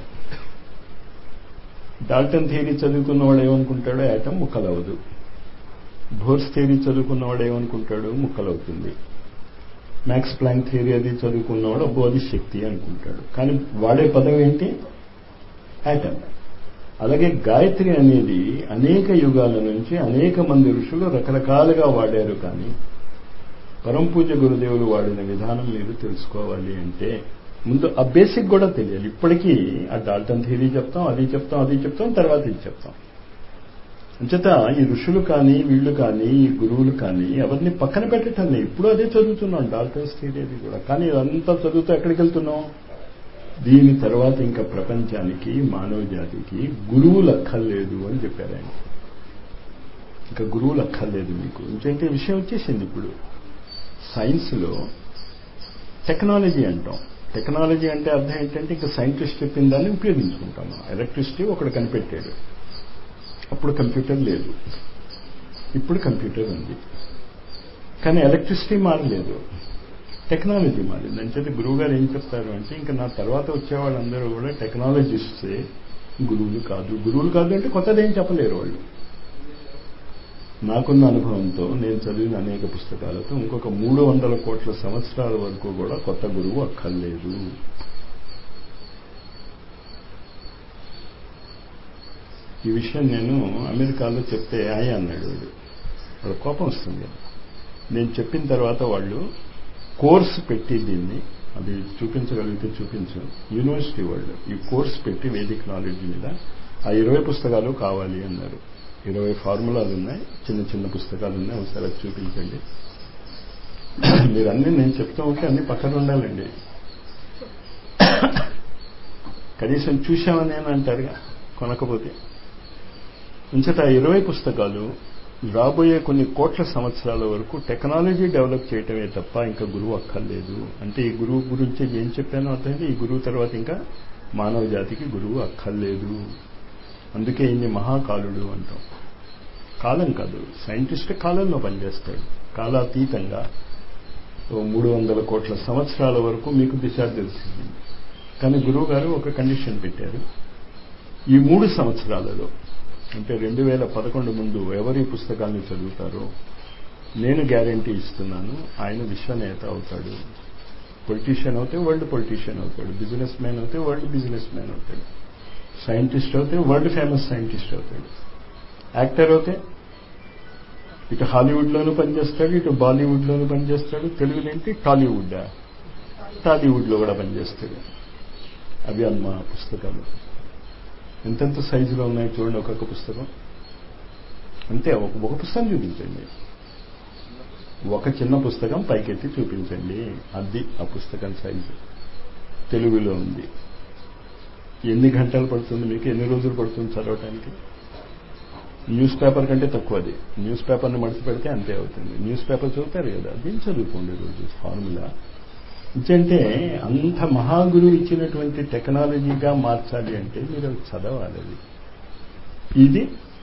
డాల్టన్ థియరీ చదువుకున్నవాడు ఏమనుకుంటాడో యాటమ్ ముక్కలవదు భోర్స్ థియరీ చదువుకున్నవాడు ఏమనుకుంటాడు ముక్కలవుతుంది మ్యాక్స్ ప్లాంక్ థియరీ అది చదువుకున్నవాడు అబ్బో అది శక్తి అనుకుంటాడు కానీ వాడే పదం ఏంటి యాటమ్ అలాగే గాయత్రి అనేది అనేక యుగాల నుంచి అనేక మంది ఋషులు రకరకాలుగా వాడారు కానీ పరంపూజ గురుదేవులు వాడిన విధానం మీరు తెలుసుకోవాలి అంటే ముందు ఆ బేసిక్ కూడా తెలియాలి ఇప్పటికీ ఆ డాల్టన్ థియరీ చెప్తాం అది చెప్తాం అది చెప్తాం తర్వాత ఇది చెప్తాం అంచేత ఈ ఋషులు కానీ వీళ్ళు కానీ ఈ గురువులు కానీ ఎవరిని పక్కన పెట్టటం లేదు ఇప్పుడు అదే చదువుతున్నాం డాల్టన్స్ థియరీ అది కూడా కానీ అంతా చదువుతూ ఎక్కడికి వెళ్తున్నాం దీని తర్వాత ఇంకా ప్రపంచానికి మానవ జాతికి గురువులు అక్కర్లేదు అని చెప్పారు ఆయన ఇంకా గురువులు అక్కర్లేదు మీకు ఇంకేంటే విషయం వచ్చేసింది ఇప్పుడు సైన్స్లో టెక్నాలజీ అంటాం టెక్నాలజీ అంటే అర్థం ఏంటంటే ఇంకా సైంటిస్ట్ చెప్పిన దాన్ని ఉపయోగించుకుంటాం ఎలక్ట్రిసిటీ ఒకడు కనిపెట్టాడు అప్పుడు కంప్యూటర్ లేదు ఇప్పుడు కంప్యూటర్ ఉంది కానీ ఎలక్ట్రిసిటీ మారలేదు టెక్నాలజీ మారింది అంచేది గురువు గారు ఏం చెప్తారు అంటే ఇంకా నా తర్వాత వచ్చే వాళ్ళందరూ కూడా టెక్నాలజిస్టే గురువులు కాదు గురువులు కాదు అంటే కొత్తదేం చెప్పలేరు వాళ్ళు నాకున్న అనుభవంతో నేను చదివిన అనేక పుస్తకాలతో ఇంకొక మూడు వందల కోట్ల సంవత్సరాల వరకు కూడా కొత్త గురువు అక్కర్లేదు ఈ విషయం నేను అమెరికాలో చెప్తే ఆయా అన్నాడు వాడు వాడు కోపం వస్తుంది నేను చెప్పిన తర్వాత వాళ్ళు కోర్స్ పెట్టి దీన్ని అది చూపించగలిగితే చూపించు యూనివర్సిటీ వాళ్ళు ఈ కోర్స్ పెట్టి వేదిక్ నాలెడ్జ్ మీద ఆ ఇరవై పుస్తకాలు కావాలి అన్నారు ఇరవై ఫార్ములాలు ఉన్నాయి చిన్న చిన్న పుస్తకాలు ఉన్నాయి ఒకసారి అది చూపించండి మీరు అన్ని నేను చెప్తూ ఉంటే అన్ని పక్కన ఉండాలండి కనీసం చూశామని నేను అంటారుగా కొనకపోతే ఇంచట ఇరవై పుస్తకాలు రాబోయే కొన్ని కోట్ల సంవత్సరాల వరకు టెక్నాలజీ డెవలప్ చేయటమే తప్ప ఇంకా గురువు అక్కర్లేదు అంటే ఈ గురువు గురించి ఏం చెప్పానో అర్థమైంది ఈ గురువు తర్వాత ఇంకా మానవ జాతికి గురువు అక్కర్లేదు అందుకే ఇన్ని మహాకాలుడు అంటాం కాలం కాదు సైంటిస్ట్ కాలంలో పనిచేస్తాడు కాలాతీతంగా మూడు వందల కోట్ల సంవత్సరాల వరకు మీకు దిశ తెలిసింది కానీ గురువు గారు ఒక కండిషన్ పెట్టారు ఈ మూడు సంవత్సరాలలో అంటే రెండు వేల పదకొండు ముందు ఎవరి పుస్తకాన్ని చదువుతారో నేను గ్యారంటీ ఇస్తున్నాను ఆయన విశ్వనేత అవుతాడు పొలిటీషియన్ అవుతే వరల్డ్ పొలిటీషియన్ అవుతాడు బిజినెస్ మ్యాన్ అవుతే వరల్డ్ బిజినెస్ మ్యాన్ అవుతాడు సైంటిస్ట్ అవుతే వరల్డ్ ఫేమస్ సైంటిస్ట్ అవుతాడు యాక్టర్ అవుతే ఇటు హాలీవుడ్లోనూ పనిచేస్తాడు ఇటు బాలీవుడ్లోనూ పనిచేస్తాడు తెలుగులేంటి టాలీవుడ్ టాలీవుడ్లో కూడా పనిచేస్తాడు అవి అమ్మ పుస్తకాలు ఎంతెంత సైజులో ఉన్నాయి చూడండి ఒక్కొక్క పుస్తకం అంతే ఒక ఒక పుస్తకం చూపించండి ఒక చిన్న పుస్తకం పైకెత్తి చూపించండి అది ఆ పుస్తకం సైజు తెలుగులో ఉంది ఎన్ని గంటలు పడుతుంది మీకు ఎన్ని రోజులు పడుతుంది చదవటానికి న్యూస్ పేపర్ కంటే తక్కువ అది న్యూస్ పేపర్ని మడిచి పెడితే అంతే అవుతుంది న్యూస్ పేపర్ చదువుతారు కదా దీన్ని చదువుకోండి రోజు ఫార్ములా అంటే అంత మహాగురు ఇచ్చినటువంటి టెక్నాలజీగా మార్చాలి అంటే మీరు చదవాలి అది ఇది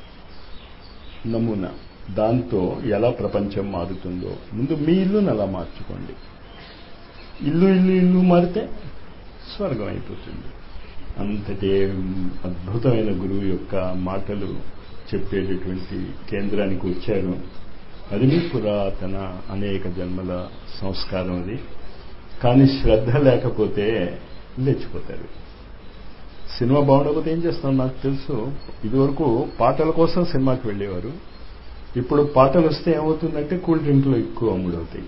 నమూనా దాంతో ఎలా ప్రపంచం మారుతుందో ముందు మీ ఇల్లును అలా మార్చుకోండి ఇల్లు ఇల్లు ఇల్లు మారితే స్వర్గం అయిపోతుంది అంతటి అద్భుతమైన గురువు యొక్క మాటలు చెప్పేటటువంటి కేంద్రానికి వచ్చారు అది మీ పురాతన అనేక జన్మల సంస్కారం అది కానీ శ్రద్ధ లేకపోతే లేచిపోతారు సినిమా బాగుండకపోతే ఏం చేస్తాం నాకు తెలుసు ఇదివరకు పాటల కోసం సినిమాకి వెళ్ళేవారు ఇప్పుడు పాటలు వస్తే ఏమవుతుందంటే కూల్ డ్రింక్లు ఎక్కువ అమ్ముడవుతాయి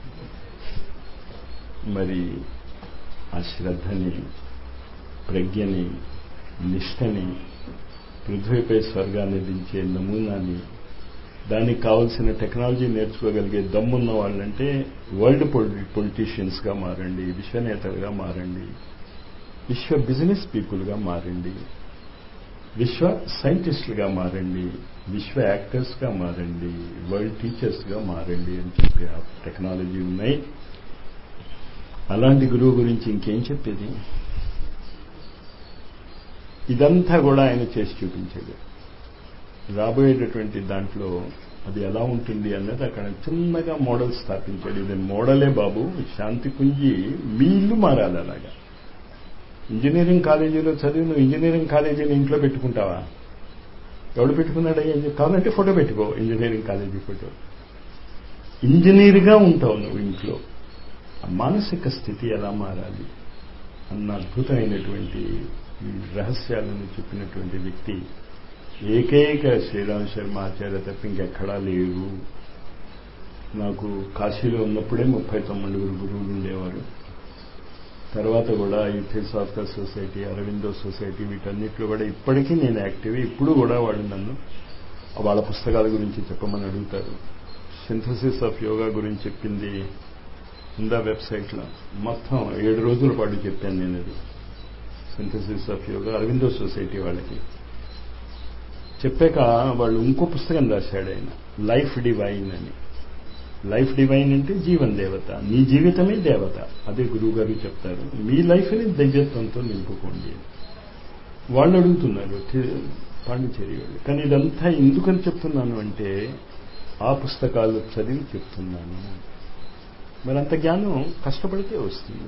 మరి ఆ శ్రద్ధని ప్రజ్ఞని నిష్టని పృథ్వీపై స్వర్గాన్ని దించే నమూనాని దానికి కావలసిన టెక్నాలజీ నేర్చుకోగలిగే దమ్మున్న వాళ్ళంటే వరల్డ్ పొలిటీషియన్స్గా మారండి విశ్వనేతలుగా మారండి విశ్వ బిజినెస్ పీపుల్గా మారండి విశ్వ సైంటిస్టులుగా మారండి విశ్వ యాక్టర్స్గా మారండి వరల్డ్ టీచర్స్గా మారండి అని చెప్పి ఆ టెక్నాలజీ ఉన్నాయి అలాంటి గురువు గురించి ఇంకేం చెప్పేది ఇదంతా కూడా ఆయన చేసి చూపించాడు రాబోయేటటువంటి దాంట్లో అది ఎలా ఉంటుంది అన్నది అక్కడ చిన్నగా మోడల్ స్థాపించాడు ఇది మోడలే బాబు శాంతి కుంజి మీ ఇల్లు మారాలి అలాగా ఇంజనీరింగ్ కాలేజీలో చదివి నువ్వు ఇంజనీరింగ్ కాలేజీని ఇంట్లో పెట్టుకుంటావా ఎవడు పెట్టుకున్నాడయ్యా కావాలంటే ఫోటో పెట్టుకో ఇంజనీరింగ్ కాలేజీ ఫోటో ఇంజనీర్గా ఉంటావు నువ్వు ఇంట్లో ఆ మానసిక స్థితి ఎలా మారాలి అన్న అద్భుతమైనటువంటి రహస్యాలను చెప్పినటువంటి వ్యక్తి ఏకైక శ్రీరామ్ శర్మ ఆచార్య తప్ప ఇంకెక్కడా లేరు నాకు కాశీలో ఉన్నప్పుడే ముప్పై తొమ్మిదిగురు గురువులు ఉండేవారు తర్వాత కూడా ఈ థియోసాఫికల్ సొసైటీ అరవిందో సొసైటీ వీటన్నిటిలో కూడా ఇప్పటికీ నేను యాక్టివ్ ఇప్పుడు కూడా వాళ్ళు నన్ను వాళ్ళ పుస్తకాల గురించి చెప్పమని అడుగుతారు సింథసిస్ ఆఫ్ యోగా గురించి చెప్పింది ఉందా వెబ్సైట్లో మొత్తం ఏడు రోజుల పాటు చెప్పాను నేను అది synthesis of yoga Aurobindo society వాళ్ళకి చెప్పాక వాళ్ళు ఇంకో పుస్తకం రాశాడు ఆయన లైఫ్ డివైన్ అని లైఫ్ డివైన్ అంటే జీవన్ దేవత నీ జీవితమే దేవత అదే గురువు గారు చెప్తారు మీ లైఫ్ని దివ్యత్వంతో నింపుకోండి వాళ్ళు అడుగుతున్నారు పాండిచేరి వాళ్ళు కానీ ఇదంతా ఎందుకని చెప్తున్నాను అంటే ఆ పుస్తకాలు చదివి చెప్తున్నాను మరి అంత జ్ఞానం కష్టపడితే వస్తుంది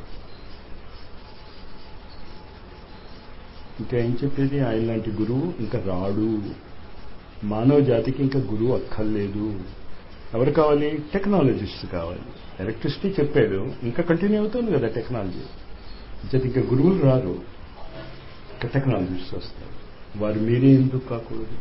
ఇంకా ఏం చెప్పేది ఆయన లాంటి గురువు ఇంకా రాడు మానవ జాతికి ఇంకా గురువు అక్కర్లేదు ఎవరు కావాలి టెక్నాలజిస్ట్ కావాలి ఎలక్ట్రిసిటీ చెప్పాడు ఇంకా కంటిన్యూ అవుతుంది కదా టెక్నాలజీ చేతి ఇంకా గురువులు రారు ఇంకా టెక్నాలజిస్ట్ వస్తారు వారు మీరే ఎందుకు కాకూడదు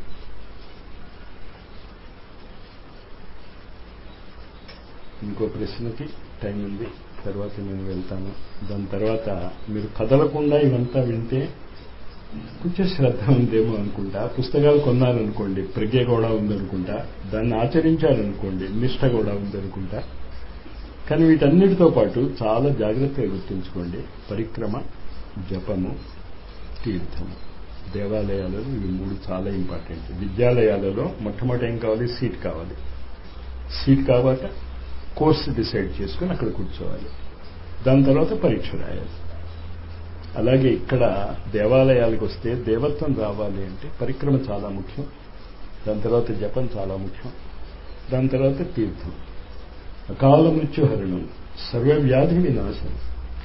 ఇంకో ప్రశ్నకి టైం ఉంది తర్వాత నేను వెళ్తాను దాని తర్వాత మీరు కదలకుండా ఇవంతా వింటే కొంచెం శ్రద్ధ ఉందేమో అనుకుంటా పుస్తకాలు కొన్నారనుకోండి ప్రజ్ఞ కూడా ఉందనుకుంటా దాన్ని ఆచరించారనుకోండి నిష్ట కూడా ఉందనుకుంటా కానీ వీటన్నిటితో పాటు చాలా జాగ్రత్తగా గుర్తుంచుకోండి పరిక్రమ జపము తీర్థము దేవాలయాలలో ఇవి మూడు చాలా ఇంపార్టెంట్ విద్యాలయాలలో మొట్టమొదటి ఏం కావాలి సీట్ కావాలి సీట్ కావాట కోర్సు డిసైడ్ చేసుకుని అక్కడ కూర్చోవాలి దాని తర్వాత పరీక్ష రాయాలి అలాగే ఇక్కడ దేవాలయాలకు వస్తే దేవత్వం రావాలి అంటే పరిక్రమ చాలా ముఖ్యం దాని తర్వాత జపం చాలా ముఖ్యం దాని తర్వాత తీర్థం అకాల మృత్యుహరణం సర్వవ్యాధి వినాశనం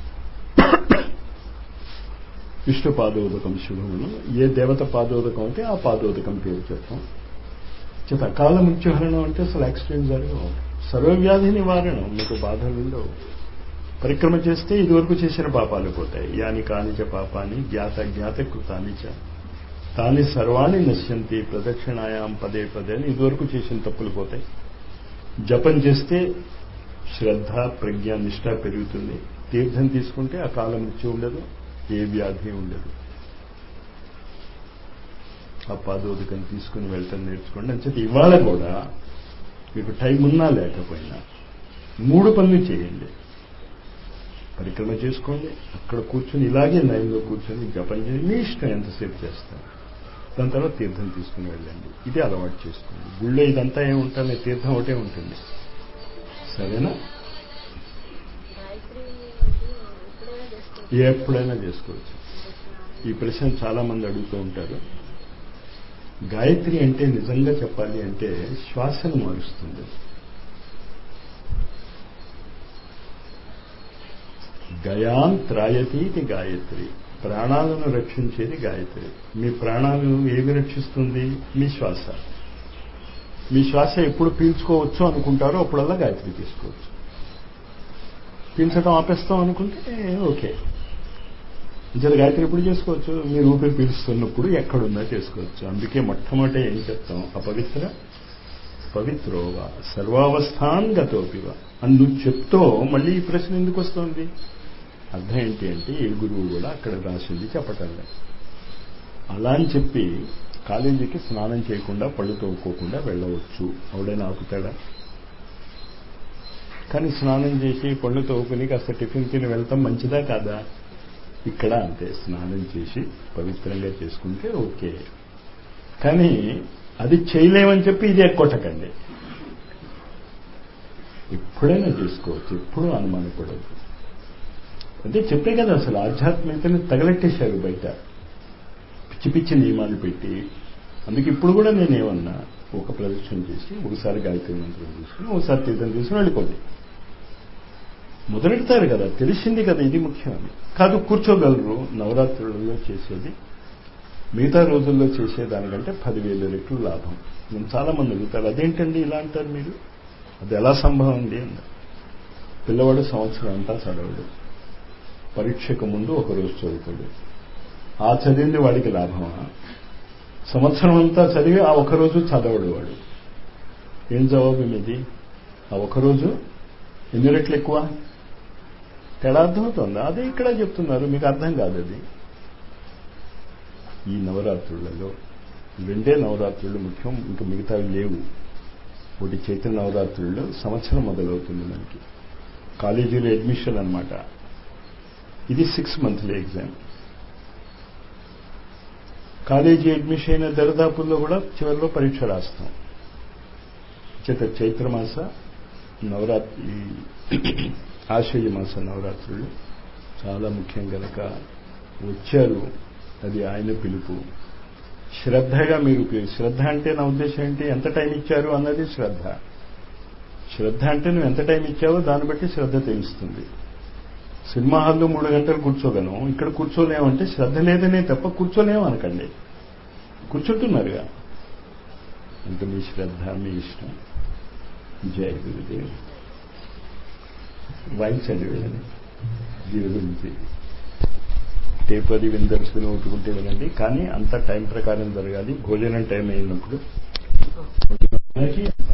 విష్ణు పాదోదకం శుభమును ఏ దేవత పాదోదకం అంటే ఆ పాదోదకం పేరు చెప్తాం చేత అకాల మృత్యుహరణం అంటే అసలు యాక్సిడెంట్ జరగవు సర్వవ్యాధి నివారణం మీకు బాధలు ఉండవు పరిక్రమ చేస్తే ఇదివరకు చేసిన పాపాలు పోతాయి యాని కానిచ పాపాన్ని జ్ఞాత జ్ఞాత కృతానిచ తాని సర్వాణి నశ్యంతి ప్రదక్షిణాయాం పదే పదే అని ఇదివరకు చేసిన తప్పులు పోతాయి జపం చేస్తే శ్రద్ధ ప్రజ్ఞ నిష్ట పెరుగుతుంది తీర్థం తీసుకుంటే అకాల మృత్యు ఉండదు ఏ వ్యాధి ఉండదు ఆ పాదోదకం తీసుకుని వెళ్తాను నేర్చుకోండి అని చెప్పి ఇవాళ కూడా మీకు టైం ఉన్నా లేకపోయినా మూడు పనులు చేయండి పరిక్రమ చేసుకోండి అక్కడ కూర్చొని ఇలాగే లైన్లో కూర్చొని జపం చేయండి మీ ఇష్టం ఎంతసేపు చేస్తారు దాని తర్వాత తీర్థం తీసుకుని వెళ్ళండి ఇది అలవాటు చేసుకోండి గుళ్ళో ఇదంతా ఏముంటుంది తీర్థం ఒకటే ఉంటుంది సరేనా ఎప్పుడైనా చేసుకోవచ్చు ఈ ప్రశ్న చాలా మంది అడుగుతూ ఉంటారు గాయత్రి అంటే నిజంగా చెప్పాలి అంటే శ్వాసను మారుస్తుంది గయాన్ త్రాయతి ఇది గాయత్రి ప్రాణాలను రక్షించేది గాయత్రి మీ ప్రాణాలు ఏమి రక్షిస్తుంది మీ శ్వాస మీ శ్వాస ఎప్పుడు పీల్చుకోవచ్చు అనుకుంటారో అప్పుడల్లా గాయత్రి తీసుకోవచ్చు పీల్చడం ఆపేస్తాం అనుకుంటే ఓకే ఇద్దరు గాయత్రి ఎప్పుడు చేసుకోవచ్చు మీరు ఊపిరి పీలుస్తున్నప్పుడు ఎక్కడున్నా చేసుకోవచ్చు అందుకే మొట్టమొదట ఏం చెప్తాం అపవిత్ర పవిత్రోవా సర్వావస్థాంగతోపివ అని నువ్వు చెప్తో మళ్ళీ ఈ ప్రశ్న ఎందుకు వస్తుంది అర్థం ఏంటి అంటే ఏ గురువు కూడా అక్కడ రాసింది చెప్పటంలే అలా అని చెప్పి కాలేజీకి స్నానం చేయకుండా పళ్ళు తోముకోకుండా వెళ్ళవచ్చు ఎవడైనా ఆపుతాడా కానీ స్నానం చేసి పళ్ళు తోముకుని కాస్త టిఫిన్ తిని వెళ్తాం మంచిదా కాదా ఇక్కడ అంతే స్నానం చేసి పవిత్రంగా చేసుకుంటే ఓకే కానీ అది చేయలేమని చెప్పి ఇది ఎక్కొట్టకండి ఎప్పుడైనా చేసుకోవచ్చు ఎప్పుడూ అనుమానపడద్దు అదే చెప్పే కదా అసలు ఆధ్యాత్మికతని తగలెట్టేశారు బయట పిచ్చి పిచ్చి నియమాలు పెట్టి అందుకే ఇప్పుడు కూడా నేనేమన్నా ఒక ప్రదక్షిణ చేసి ఒకసారి గాయత్రి మంత్రం తీసుకుని ఒకసారి తీర్థం తీసుకుని వెళ్ళిపోండి మొదలెడతారు కదా తెలిసింది కదా ఇది ముఖ్యం కాదు కూర్చోగలరు నవరాత్రులలో చేసేది మిగతా రోజుల్లో చేసేదానికంటే పదివేల రెట్లు లాభం నేను చాలా మంది అడుగుతారు అదేంటండి ఇలా అంటారు మీరు అది ఎలా సంభవం అండి అన్నారు పిల్లవాడు సంవత్సరం అంతా చదవడు పరీక్షకు ముందు ఒక రోజు చదువుతాడు ఆ చదివింది వాడికి లాభమా సంవత్సరం అంతా చదివి ఆ ఒకరోజు చదవడు వాడు ఏం జవాబు మీది ఆ ఒకరోజు ఎన్ని రెట్లు ఎక్కువ తేడా అర్థమవుతుంది అదే ఇక్కడ చెప్తున్నారు మీకు అర్థం కాదు అది ఈ నవరాత్రులలో రెండే నవరాత్రులు ముఖ్యం ఇంకా మిగతావి లేవు ఒకటి చైత్ర నవరాత్రుల్లో సంవత్సరం మొదలవుతుంది మనకి కాలేజీలో అడ్మిషన్ అనమాట ఇది six monthly exam college admission అయిన దరిదాపుల్లో కూడా చివరిలో పరీక్ష రాస్తాం చేత చైత్రమాస నవరాత్రి ఆశ్వయ మాస నవరాత్రులు చాలా ముఖ్యం గనక వచ్చారు అది ఆయన పిలుపు శ్రద్ధగా మీరు శ్రద్ధ అంటే నా ఉద్దేశం ఏంటి ఎంత టైం ఇచ్చారు అన్నది శ్రద్ధ శ్రద్ధ అంటే నువ్వు ఎంత టైం ఇచ్చావో దాన్ని బట్టి శ్రద్ధ తెలుస్తుంది సినిమా హాల్లో మూడు గంటలు కూర్చోగలం ఇక్కడ కూర్చోలేమంటే శ్రద్ధ లేదనే తప్ప కూర్చోలేము అనకండి కూర్చుంటున్నారుగా అంటే మీ శ్రద్ధ మీ ఇష్టం జయ గురుదేవ్ వాయించండి వీళ్ళని దీని గురించి టేప్ అది విందర్సుకుని ఊటుకుంటే వినండి కానీ అంత టైం ప్రకారం జరగాలి భోజనం టైం అయినప్పుడు